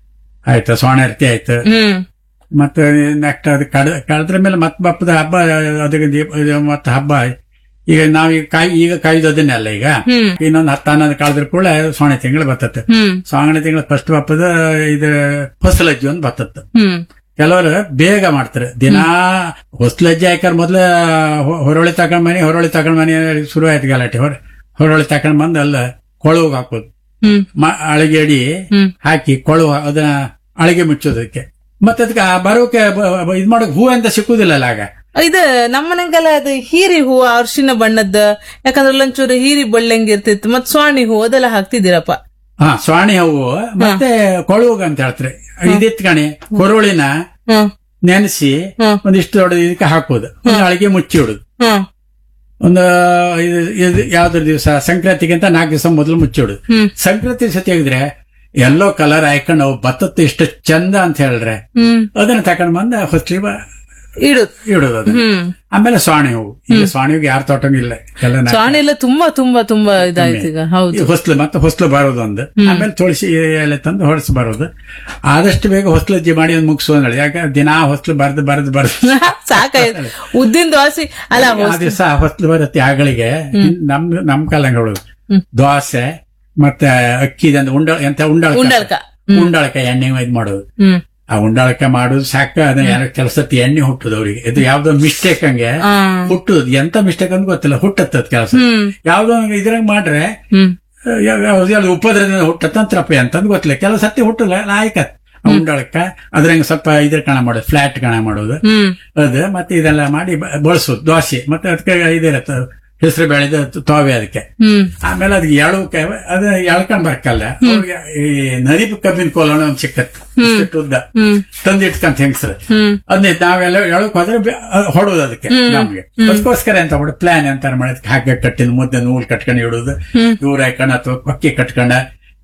ಆಯ್ತು ಸೋಣಾರ್ತಿ ಆಯ್ತು ಹ್ಮ್ ಮತ್ತೆ ನೆಕ್ಸ್ಟ್ ಅದು ಕಡ ಕಳೆದ್ರ ಮೇಲೆ ಮತ್ತೆ ಬಪ್ಪದ ಹಬ್ಬ ಅದಕ್ಕೆ ದೀಪ ಇದು ಮತ್ತೆ ಹಬ್ಬ ಈಗ ನಾವೀಗ ಕಾಯಿ ಈಗ ಕಾಯ್ದು ಅದನ್ನೆಲ್ಲ ಈಗ ಹ್ಮ್ ಇನ್ನೊಂದು ಹತ್ತು ಹನ್ನೊಂದು ಕಳೆದ್ರ ಕೂಡ ಸೋಣೆ ತಿಂಗಳು ಬರ್ತತೆ ಹ್ಮ್ ಸೋಣೆ ತಿಂಗಳು ಫಸ್ಟ್ ಬಪ್ಪದ ಇದು ಹೊಸಲಜ್ಜಿ ಒಂದು ಬರ್ತತ್ತೆ ಹ್ಮ್ ಕೆಲವರು ಬೇಗ ಮಾಡ್ತಾರೆ ದಿನಾ ಹೊಸ್ಲಜ್ಜಿ ಹಾಕ್ಯಾರ ಮೊದ್ಲ ಹೊ- ಹೊರೊಳಿ ತಕೊಂಡ್ ಮನೆ ಹೊರೊಳಿ ತಕೊಂಡ್ ಮನೆ ಶುರು ಆಯ್ತು ಗಲಾಟೆ ಹೊರ ಹೊರೊಳಿ ತಕೊಂಡ್ ಬಂದು ಅಲ್ಲ ಕೊಳವು ಹಾಕೋದು ಹ್ಮ್ ಮ- ಅಳಿಗೆ ಅಡಿ ಹ್ಮ್ ಹಾಕಿ ಕೊಳವು ಅದನ್ನ ಅಳಿಗೆ ಮುಚ್ಚೋದಕ್ಕೆ ಮತ್ತೆ ಅದಕ್ಕೆ ಆ ಬರೋಕೆ ಬ- ಬ- ಇದ್ ಮಾಡೋಕೆ ಹೂ ಅಂತ ಸಿಕ್ಕುದಿಲ್ಲಲ್ಲ ಆಗ ಇದು ನಮ್ಮನೆಗೆಲ್ಲ ಅದು ಹೀರಿ ಹೂವು ಅರ್ಶಿನ ಬಣ್ಣದ ಯಾಕಂದ್ರೆ ಅಲ್ಲೊಂಚೂರು ಹೀರಿ ಬಳ್ಳಂಗಿ ಇರ್ತಿತ್ತು ಮತ್ ಸ್ವಾಣಿ ಹೂವು ಅದೆಲ್ಲ ಹಾಕ್ತಿದ್ದೀರಪ್ಪ ಹಾ ಸ್ವಾಣಿ ಹೂವು ಮತ್ತೆ ಕೊಳುವಾಗ ಅಂತ ಹೇಳ್ತಾರೆ ಇದಿತ್ ಕಣಿ ಕೊರುಳಿನ ಹ್ಮ್ ನೆನೆಸಿ ಹ್ಮ್ ಒಂದಿಷ್ಟು ದೊಡ್ಡ ಇದಕ್ಕೆ ಹಾಕೋದು ಒಂದು ಅಳಿಗೆ ಮುಚ್ಚಿ ಇಡುದು ಹ್ಮ್ ಒಂದು ಇದು ಇದು ಯಾವ್ದ್ರ ದಿವಸ ಸಂಕ್ರಾಂತಿಗಿಂತ ನಾಲ್ಕು ದಿವಸ ಮೊದಲು ಮುಚ್ಚಿಡುದು ಹ್ಮ್ ಸಂಕ್ರಾಂತಿ ಸತಿ ಆಗಿದ್ರೆ ಎಲ್ಲೋ ಕಲರ್ ಹಾಕೊಂಡು ಅವು ಭತ್ತತ್ತು ಇಷ್ಟು ಚಂದ ಅಂತ ಹೇಳ್ರೆ ಹ್ಮ್ ಅದನ್ನ ತಕೊಂಡ್ ಬಂದ ಹೊಸ್ಲಿ ಇಡುದು ಇಡುದು ಅದನ್ನ ಹ್ಮ್ ಆಮೇಲೆ ಸ್ವಾಣಿ ಹೂವು ಈಗ ಸ್ವಾಣಿ ಹೂವು ಯಾರ ತೋಟನೂ ಇಲ್ಲ ಎಲ್ಲ ನಾ- ಸ್ವಾಣಿ ಎಲ್ಲ ತುಂಬಾ ತುಂಬಾ ತುಂಬಾ ಇದಾಯ್ತು ಈಗ ಹೌದು ಈ ಹೊಸ್ಲು ಮತ್ತೆ ಹೊಸ್ಲು ಬರೋದು ಒಂದು ಆಮೇಲೆ ತುಳಸಿ ಎಲೆ ತಂದು ಹೊರಸಿ ಬರೋದು ಆದಷ್ಟು ಬೇಗ ಹೊಸ್ಲಜ್ಜಿ ಮಾಡಿ ಒಂದು ಮುಗಿಸು ಅಂದಳು ಯಾಕಂದ್ರೆ ದಿನಾ ಹೊಸ್ಲು ಬರ್ದು ಬರ್ದು ಬರ್ದು ಸಾಕಾಯ್ತು ಉದ್ದಿನ ದೋಸೆ ಅಲ್ಲ ಆ ದಿವಸ ಹೊಸ್ಲು ಬರುತ್ತೆ ಆಗಳಿಗೆ ನಮ್ ನಮ್ ಕಾಲಂಗಳು ಹ್ಮ್. ದೋಸೆ ಮತ್ತೆ ಅಕ್ಕಿ ಉಂಡ ಎಂತ ಉಂಡಾಳಕ ಉಂಡಳ್ಕ ಉಂಡಾಳಕ ಎಣ್ಣೆ ಇದ್ ಮಾಡೋದು ಹ್ಮ್ ಆ ಉಂಡಾಳಕ ಮಾಡೋದು ಸಾಕ ಅದನ್ನ ಯಾರ ಕೆಲಸಕ್ಕೆ ಎಣ್ಣೆ ಹುಟ್ಟುದು ಅವ್ರಿಗೆ ಇದು ಯಾವ್ದೋ ಮಿಸ್ಟೇಕ್ ಹಂಗೆ ಆ, ಹುಟ್ಟುದು ಎಂತ ಮಿಸ್ಟೇಕ್ ಅಂತ ಗೊತ್ತಿಲ್ಲ ಹುಟ್ಟತ್ತದ ಕೆಲಸ ಹ್ಮ್ ಯಾವ್ದೋ ಇದ್ರಂಗ್ ಮಾಡ್ರೆ ಹ್ಮ್ ಯಾವ್ದು ಉಪದ್ರದಿಂದ ಹುಟ್ಟತ್ತಂತ್ರಪ್ಪ ಅಂತಂದ್ ಗೊತ್ತಿಲ್ಲ ಕೆಲವು ಸತಿ ಹುಟ್ಟಲ್ಲ ಆಯ್ಕತ್ ಉಂಡಾಳಕ ಅದ್ರಂಗ ಸ್ವಲ್ಪ ಇದ್ರ ಕಣ ಮಾಡೋದು ಫ್ಲಾಟ್ ಕಣ ಮಾಡೋದು ಹ್ಮ್ ಅದು ಮತ್ತೆ ಇದೆಲ್ಲ ಮಾಡಿ ಬ- ಬಳಸೋದು ದೋಸೆ ಮತ್ತೆ ಅದಕ್ಕೆ ಇದಿರತ್ತೆ ಹೆಸರು ಬೆಳೆದ ತೋವೆ ಅದಕ್ಕೆ ಹ್ಮ್ ಆಮೇಲೆ ಅದಕ್ಕೆ ಎಳವಕ್ಕೆ ಅದು ಎಳ್ಕೊಂಡ್ ಬರ್ಕಲ್ಲ ಅವ್ರಿಗೆ ಈ ನರಿಬು ಕಬ್ಬಿನ ಕೋಲೋಣ ಒಂದ್ ಸಿಕ್ಕತ್ತು ಇಷ್ಟಿಷ್ಟು ಉದ್ದ ಹ್ಮ್ ತಂದು ಇಟ್ಕಂತ ಹೆಂಗ್ಸ್ರ ಹ್ಮ್ ಅದನ್ನ ನಾವೆಲ್ಲ ಎಳಕ್ ಹೋದ್ರೆ ಬೆ- ಅದ್ ಹೊಡೋದು ಅದಕ್ಕೆ ನಮ್ಗೆ ಅದಕ್ಕೋಸ್ಕರ ಅಂತ ಮಾಡಿ ಪ್ಲಾನ್ ಅಂತ ಮಾಡೋದಕ್ಕೆ ಹಾಗೆ ಕಟ್ಟಿನ ಮುದ್ದೆ ನೂಲ್ ಕಟ್ಕೊಂಡು ಇಡೋದು ಹ್ಮ್. ಇವ್ರ ಹಾಕೊಂಡ ಅಥವಾ ಕೊಕ್ಕಿ ಕಟ್ಕೊಂಡ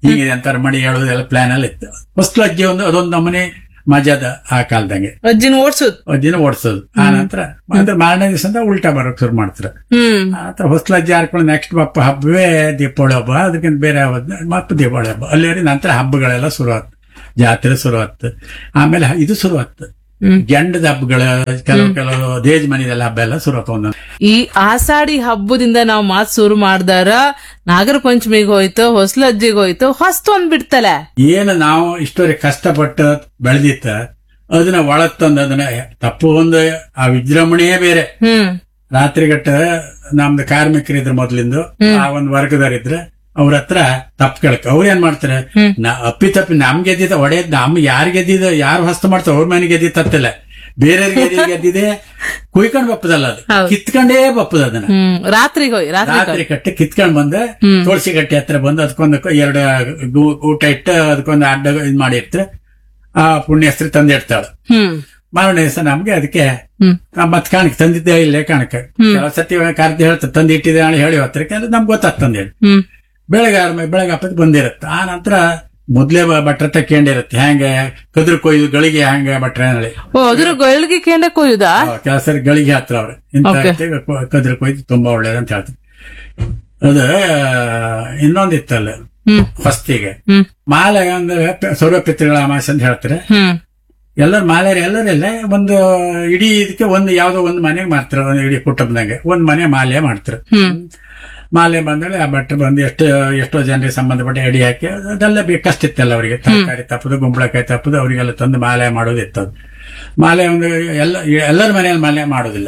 ಹೀಗಿದೆ ಅಂತಾರೆ ಮಡಿ ಹೇಳೋದೆಲ್ಲ ಪ್ಲಾನ್ ಅಲ್ಲಿ ಇತ್ತು ಫಸ್ಟ್ ಅಜ್ಜಿ ಒಂದು ಅದೊಂದು ನಮ್ಮನೆ ಮಜಾದ ಆ ಕಾಲದಂಗೆ ಅಜ್ಜಿನ ಓಡ್ಸುದ್ ಅಜ್ಜಿನ ಓಡಿಸೋದು ಆ ನಂತರ ಅಂದ್ರೆ ಮಾರನೇ ದಿವಸ ಉಲ್ಟಾ ಬರೋಕ್ ಶುರು ಮಾಡ್ತಾರೆ ಹ್ಮ್ ಆತ ಹೊಸ್ಲ ಅಜ್ಜಿ ಹಾರ್ಕೊಂಡು ನೆಕ್ಸ್ಟ್ ಹಬ್ಬ ಹಬ್ಬವೇ ದೀಪಾವಳಿ ಹಬ್ಬ ಅದಕ್ಕಿಂತ ಬೇರೆ ಹಬ್ಬ ಮತ್ತೆ ದೀಪಾವಳಿ ಹಬ್ಬ ಅಲ್ಲಿ ನಂತರ ಹಬ್ಬಗಳೆಲ್ಲ ಶುರು ಆಯ್ತು ಜಾತ್ರೆ ಶುರು ಆಯ್ತು ಆಮೇಲೆ ಹ- ಇದು ಶುರು ಆಯ್ತು ಹ್ಮ್. ಗಂಡದ ಹಬ್ಬಗಳ ಕೆಲವು ಕೆಲವು ದೇಜ್ ಮನಿದೆಲ್ಲ ಹಬ್ಬ ಎಲ್ಲ ಶುರು ಆಯ್ತು ಒಂದೊಂದು ಈ ಆಷಾಢಿ ಹಬ್ಬದಿಂದ ನಾವು ಮಾತ್ ಶುರು ಮಾಡ್ದಾರ ನಾಗರ ಪಂಚಮಿಗೆ ಹೋಯ್ತು ಹೊಸ್ಲ ಅಜ್ಜಿಗೆ ಹೋಯ್ತು ಹೊಸ್ತೊಂದ್ ಬಿಡ್ತಲ್ಲ ಏನು ನಾವು ಇಷ್ಟವರೆಗೆ ಕಷ್ಟಪಟ್ಟು ಬೆಳೆದಿತ್ತ ಅದನ್ನ ಒಳಗ್ ತಂದು ಅದನ್ನ ತಪ್ಪು ಒಂದು ಆ ವಿಜೃಂಭಣೆಯೇ ಬೇರೆ ಹ್ಮ್ ರಾತ್ರಿಗಟ್ಟ ನಮ್ದು ಕಾರ್ಮಿಕರಿದ್ರು ಮೊದ್ಲಿಂದು ಆ ಒಂದು ವರ್ಗದವರಿದ್ರೆ ಅವ್ರ ಹತ್ರ ತಪ್ಪು ಕೇಳಕ್ ಅವ್ರು ಏನ್ ಮಾಡ್ತಾರೆ ಹ್ಮ್. ನಾ ಅಪ್ಪಿ ತಪ್ಪಿ ನಮ್ ಗೆದ್ದಿದ್ದ ಹೊಡೆಯದ್ ನಮ್ ಯಾರ್ ಗೆದ್ದಿದ ಯಾರು ಹೊಸ್ತ ಮಾಡ್ತಾವ ಅವ್ರ ಮನೆ ಗೆದ್ದಿದ್ ತತ್ತಿಲ್ಲ ಬೇರೆಯವ್ರಿಗೆ ಗೆದ್ದಿದೆ ಕುಯ್ಕೊಂಡ್ ಬಪ್ಪದಲ್ಲ ಅದು ಹೌದು. ಕಿತ್ಕೊಂಡೇ ಬಪ್ಪದ ಅದನ್ನ ಹ್ಮ್ ರಾತ್ರಿಗೆ ಹೋಯ್ ರಾತ್ರಿ ರಾತ್ರಿ ಕಟ್ಟಿ ಕಿತ್ಕೊಂಡ್ ಬಂದ ಹ್ಮ್. ತುಳಸಿ ಗಟ್ಟಿ ಹತ್ರ ಬಂದು ಅದಕ್ಕೊಂದು ಕ- ಎರಡು ಗು- ಊಟ ಇಟ್ಟು ಅದಕ್ಕೊಂದು ಅಡ್ಡ ಇದ್ ಮಾಡಿರ್ತಾರೆ ಆ ಪುಣ್ಯಸ್ತ್ರಿ ತಂದಿಡ್ತಾಳೆ ಹ್ಮ್ ಮಾರನೇ ದಿವಸ ನಮ್ಗೆ ಅದಕ್ಕೆ ಹ್ಮ್ ಮತ್ ಕಾಣಕ್ ತಂದಿದ್ದೆ ಇಲ್ಲೇ ಕಾಣಕ್ಕೆ ಕೆಲವು ಸತಿ ಕಾರ್ತಿ ಹೇಳ್ತಾರೆ ತಂದು ಇಟ್ಟಿದೆ ಹೇಳಿ ಹೇಳಿ ಹೋಗ್ತಾರೆ ಅಂದ್ರೆ ನಮ್ಗೆ ಗೊತ್ತಾಗ್ತದೆ ತಂದೇಳಿ ಹ್ಮ್ ಬೆಳಗ್ಗೆ ಆದ್ಮೇಲೆ ಬೆಳಗ್ಗೆ ಹಪ್ಪತ್ತು ಬಂದಿರುತ್ತೆ ಆ ನಂತರ ಮೊದ್ಲೇ ಬ- ಬಟ್ರೆ ತಕೊಂಡಿರುತ್ತೆ ಹೆಂಗೆ ಕದ್ರು ಕೊಯ್ದು ಗಳಿಗೆ ಹೆಂಗೆ ಬಟ್ರೆ ಹೇಳಿ ಓ ಅದ್ರ ಗಳಿಗೆ ಕೇಂದ್ರ ಕೊಯ್ಯುದಾ ಕೆಲಸ ಗಳಿಗೆ ಹತ್ರ ಅವ್ರು ಇಂತ Okay. ರೀತಿ ಕ- ಕದ್ರು ಕೊಯ್ದು ತುಂಬಾ ಒಳ್ಳೇದು ಅಂತ ಹೇಳ್ತಾರೆ ಅದು ಇನ್ನೊಂದಿತ್ತಲ್ಲ ಹ್ಮ್ ಹೊಸ್ತಿಗೆ ಹ್ಮ್ ಮಾಲೆ ಅಂದ್ರೆ ಪ- ಸರ್ವಪಿತೃಗಳ ಅಮಾಸೆ ಅಂತ ಹೇಳ್ತಾರೆ ಹ್ಮ್ ಎಲ್ಲರೂ ಮಾಲೆ ಎಲ್ಲರೆಲ್ಲ ಒಂದು ಇಡೀ ಇದಕ್ಕೆ ಒಂದು ಯಾವ್ದೋ ಒಂದು ಮನೆಗೆ ಮಾಡ್ತಾರೆ ಒಂದು ಇಡೀ ಕುಟುಂಬದಂಗೆ ಒಂದ್ ಮನೆ ಮಾಲೆ ಮಾಡ್ತಾರೆ ಹ್ಮ್ ಮಾಲೆ ಬಂದ್ರೆ ಆ ಬಟ್ಟೆ ಬಂದು ಎಷ್ಟು ಎಷ್ಟೋ ಜನರಿಗೆ ಸಂಬಂಧಪಟ್ಟ ಎಡಿ ಹಾಕಿ ಅದೆಲ್ಲ ಬೇಕಷ್ಟಿತ್ತಲ್ಲ ಅವರಿಗೆ ತರಕಾರಿ ತಪ್ಪದು ಗುಂಬಳಕಾಯಿ ತಪ್ಪದು ಅವರಿಗೆಲ್ಲ ತಂದು ಮಾಲೆ ಮಾಡೋದಿತ್ತು ಅದು ಮಾಲೆ ಒಂದು ಎಲ್ಲ ಎಲ್ಲರ ಮನೆಯಲ್ಲಿ ಮಾಲೆ ಮಾಡೋದಿಲ್ಲ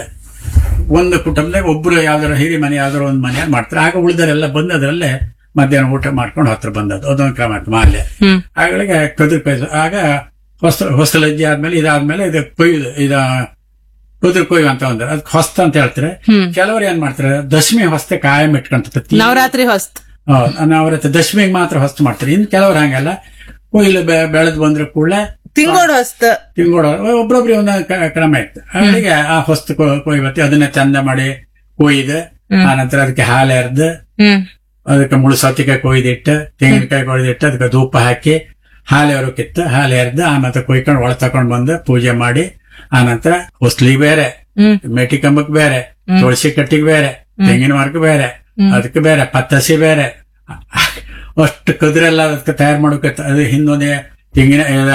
ಒಂದು ಕುಟುಂಬದಾಗ ಒಬ್ರು ಯಾವ್ದಾರ ಹಿರಿ ಮನೆ ಯಾವ್ದಾರ ಒಂದು ಮನೆಯಲ್ಲಿ ಮಾಡ್ತಾರೆ ಆಗ ಉಳಿದರೆಲ್ಲ ಬಂದು ಅದರಲ್ಲೇ ಮಧ್ಯಾಹ್ನ ಊಟ ಮಾಡ್ಕೊಂಡು ಹತ್ರ ಬಂದದ್ದು ಅದೊಂದು ಕ್ರಮ ಆಯ್ತು ಮಾಲೆ ಹ್ಮ್ ಆಗಳಿಗೆ ಕದುರು ಕೊಯ್ದು ಆಗ ಹೊಸ ಹೊಸಲಜ್ಜಿ ಆದ್ಮೇಲೆ ಇದಾದ್ಮೇಲೆ ಇದು ಕೊಯ್ದು ಇದ ಕುದುರು ಕೊಯ್ದು ಅಂತ ಒಂದು ಅದಕ್ಕೆ ಹೊಸ್ತ ಅಂತ ಹೇಳ್ತಾರೆ ಹ್ಮ್ ಕೆಲವರು ಏನ್ ಮಾಡ್ತಾರೆ ದಶಮಿ ಹೊಸ್ತೆ ಕಾಯಂ ಇಟ್ಕೊಂತ ನವರಾತ್ರಿ ಹೊಸ್ತ್ ಅವ್ರ ಹತ್ರ ದಶಮಿಗೆ ಮಾತ್ರ ಹೊಸ್ತು ಮಾಡ್ತಾರೆ ಇನ್ ಕೆಲವ್ರು ಹಂಗಲ್ಲ ಕೊಯ್ಲು ಬೆ- ಬೆಳೆದು ಬಂದ್ರೆ ಕೂಡಲೇ ತಿಂಗೋಡ್ ಹೊಸ್ತ್ ತಿಂಗೋಡ ಒಬ್ರೊಬ್ರಿಗೆ ಒಂದೊಂದು ಕ- ಕ್ರಮ ಇತ್ತು ಅವರಿಗೆ ಆ ಹೊಸ್ತು ಕೊ- ಕೊಯ್ಬತ್ತಿ ಅದನ್ನ ಚಂದ ಮಾಡಿ ಕೊಯ್ದು ಆನಂತರ ಅದಕ್ಕೆ ಹಾಲು ಎರ್ದು ಹ್ಮ್ ಅದಕ್ಕೆ ಮುಳು ಸೌತಿಕಾಯಿ ಕೊಯ್ದಿಟ್ಟು ತೆಂಗಿನಕಾಯಿ ಕೊಯ್ದಿಟ್ಟು ಅದಕ್ಕೆ ಧೂಪ ಹಾಕಿ ಹಾಲು ಎರೋಕಿತ್ತು ಹಾಲು ಎರ್ದು ಆನಂತರ ಕೊಯ್ಕೊಂಡು ಒಳ ತಕೊಂಡ್ ಬಂದು ಪೂಜೆ ಮಾಡಿ ಆನಂತರ ಹೊಸ್ಲಿ ಬೇರೆ ಹ್ಮ್ ಮೇಟಿ ಕಂಬಕ್ ಬೇರೆ ತುಳಸಿ ಕಟ್ಟಿಗೆ ಬೇರೆ ತೆಂಗಿನ ಮರಕ್ಕೆ ಬೇರೆ ಅದಕ್ಕೆ ಬೇರೆ ಪತ್ತಸಿ ಬೇರೆ ಅಷ್ಟು ಕದ್ರೆಲ್ಲ ಅದಕ್ಕೆ ತಯಾರು ಮಾಡೋಕೆ ಅದು ಹಿಂದೊಂದೇ ತೆಂಗಿನ ಇದ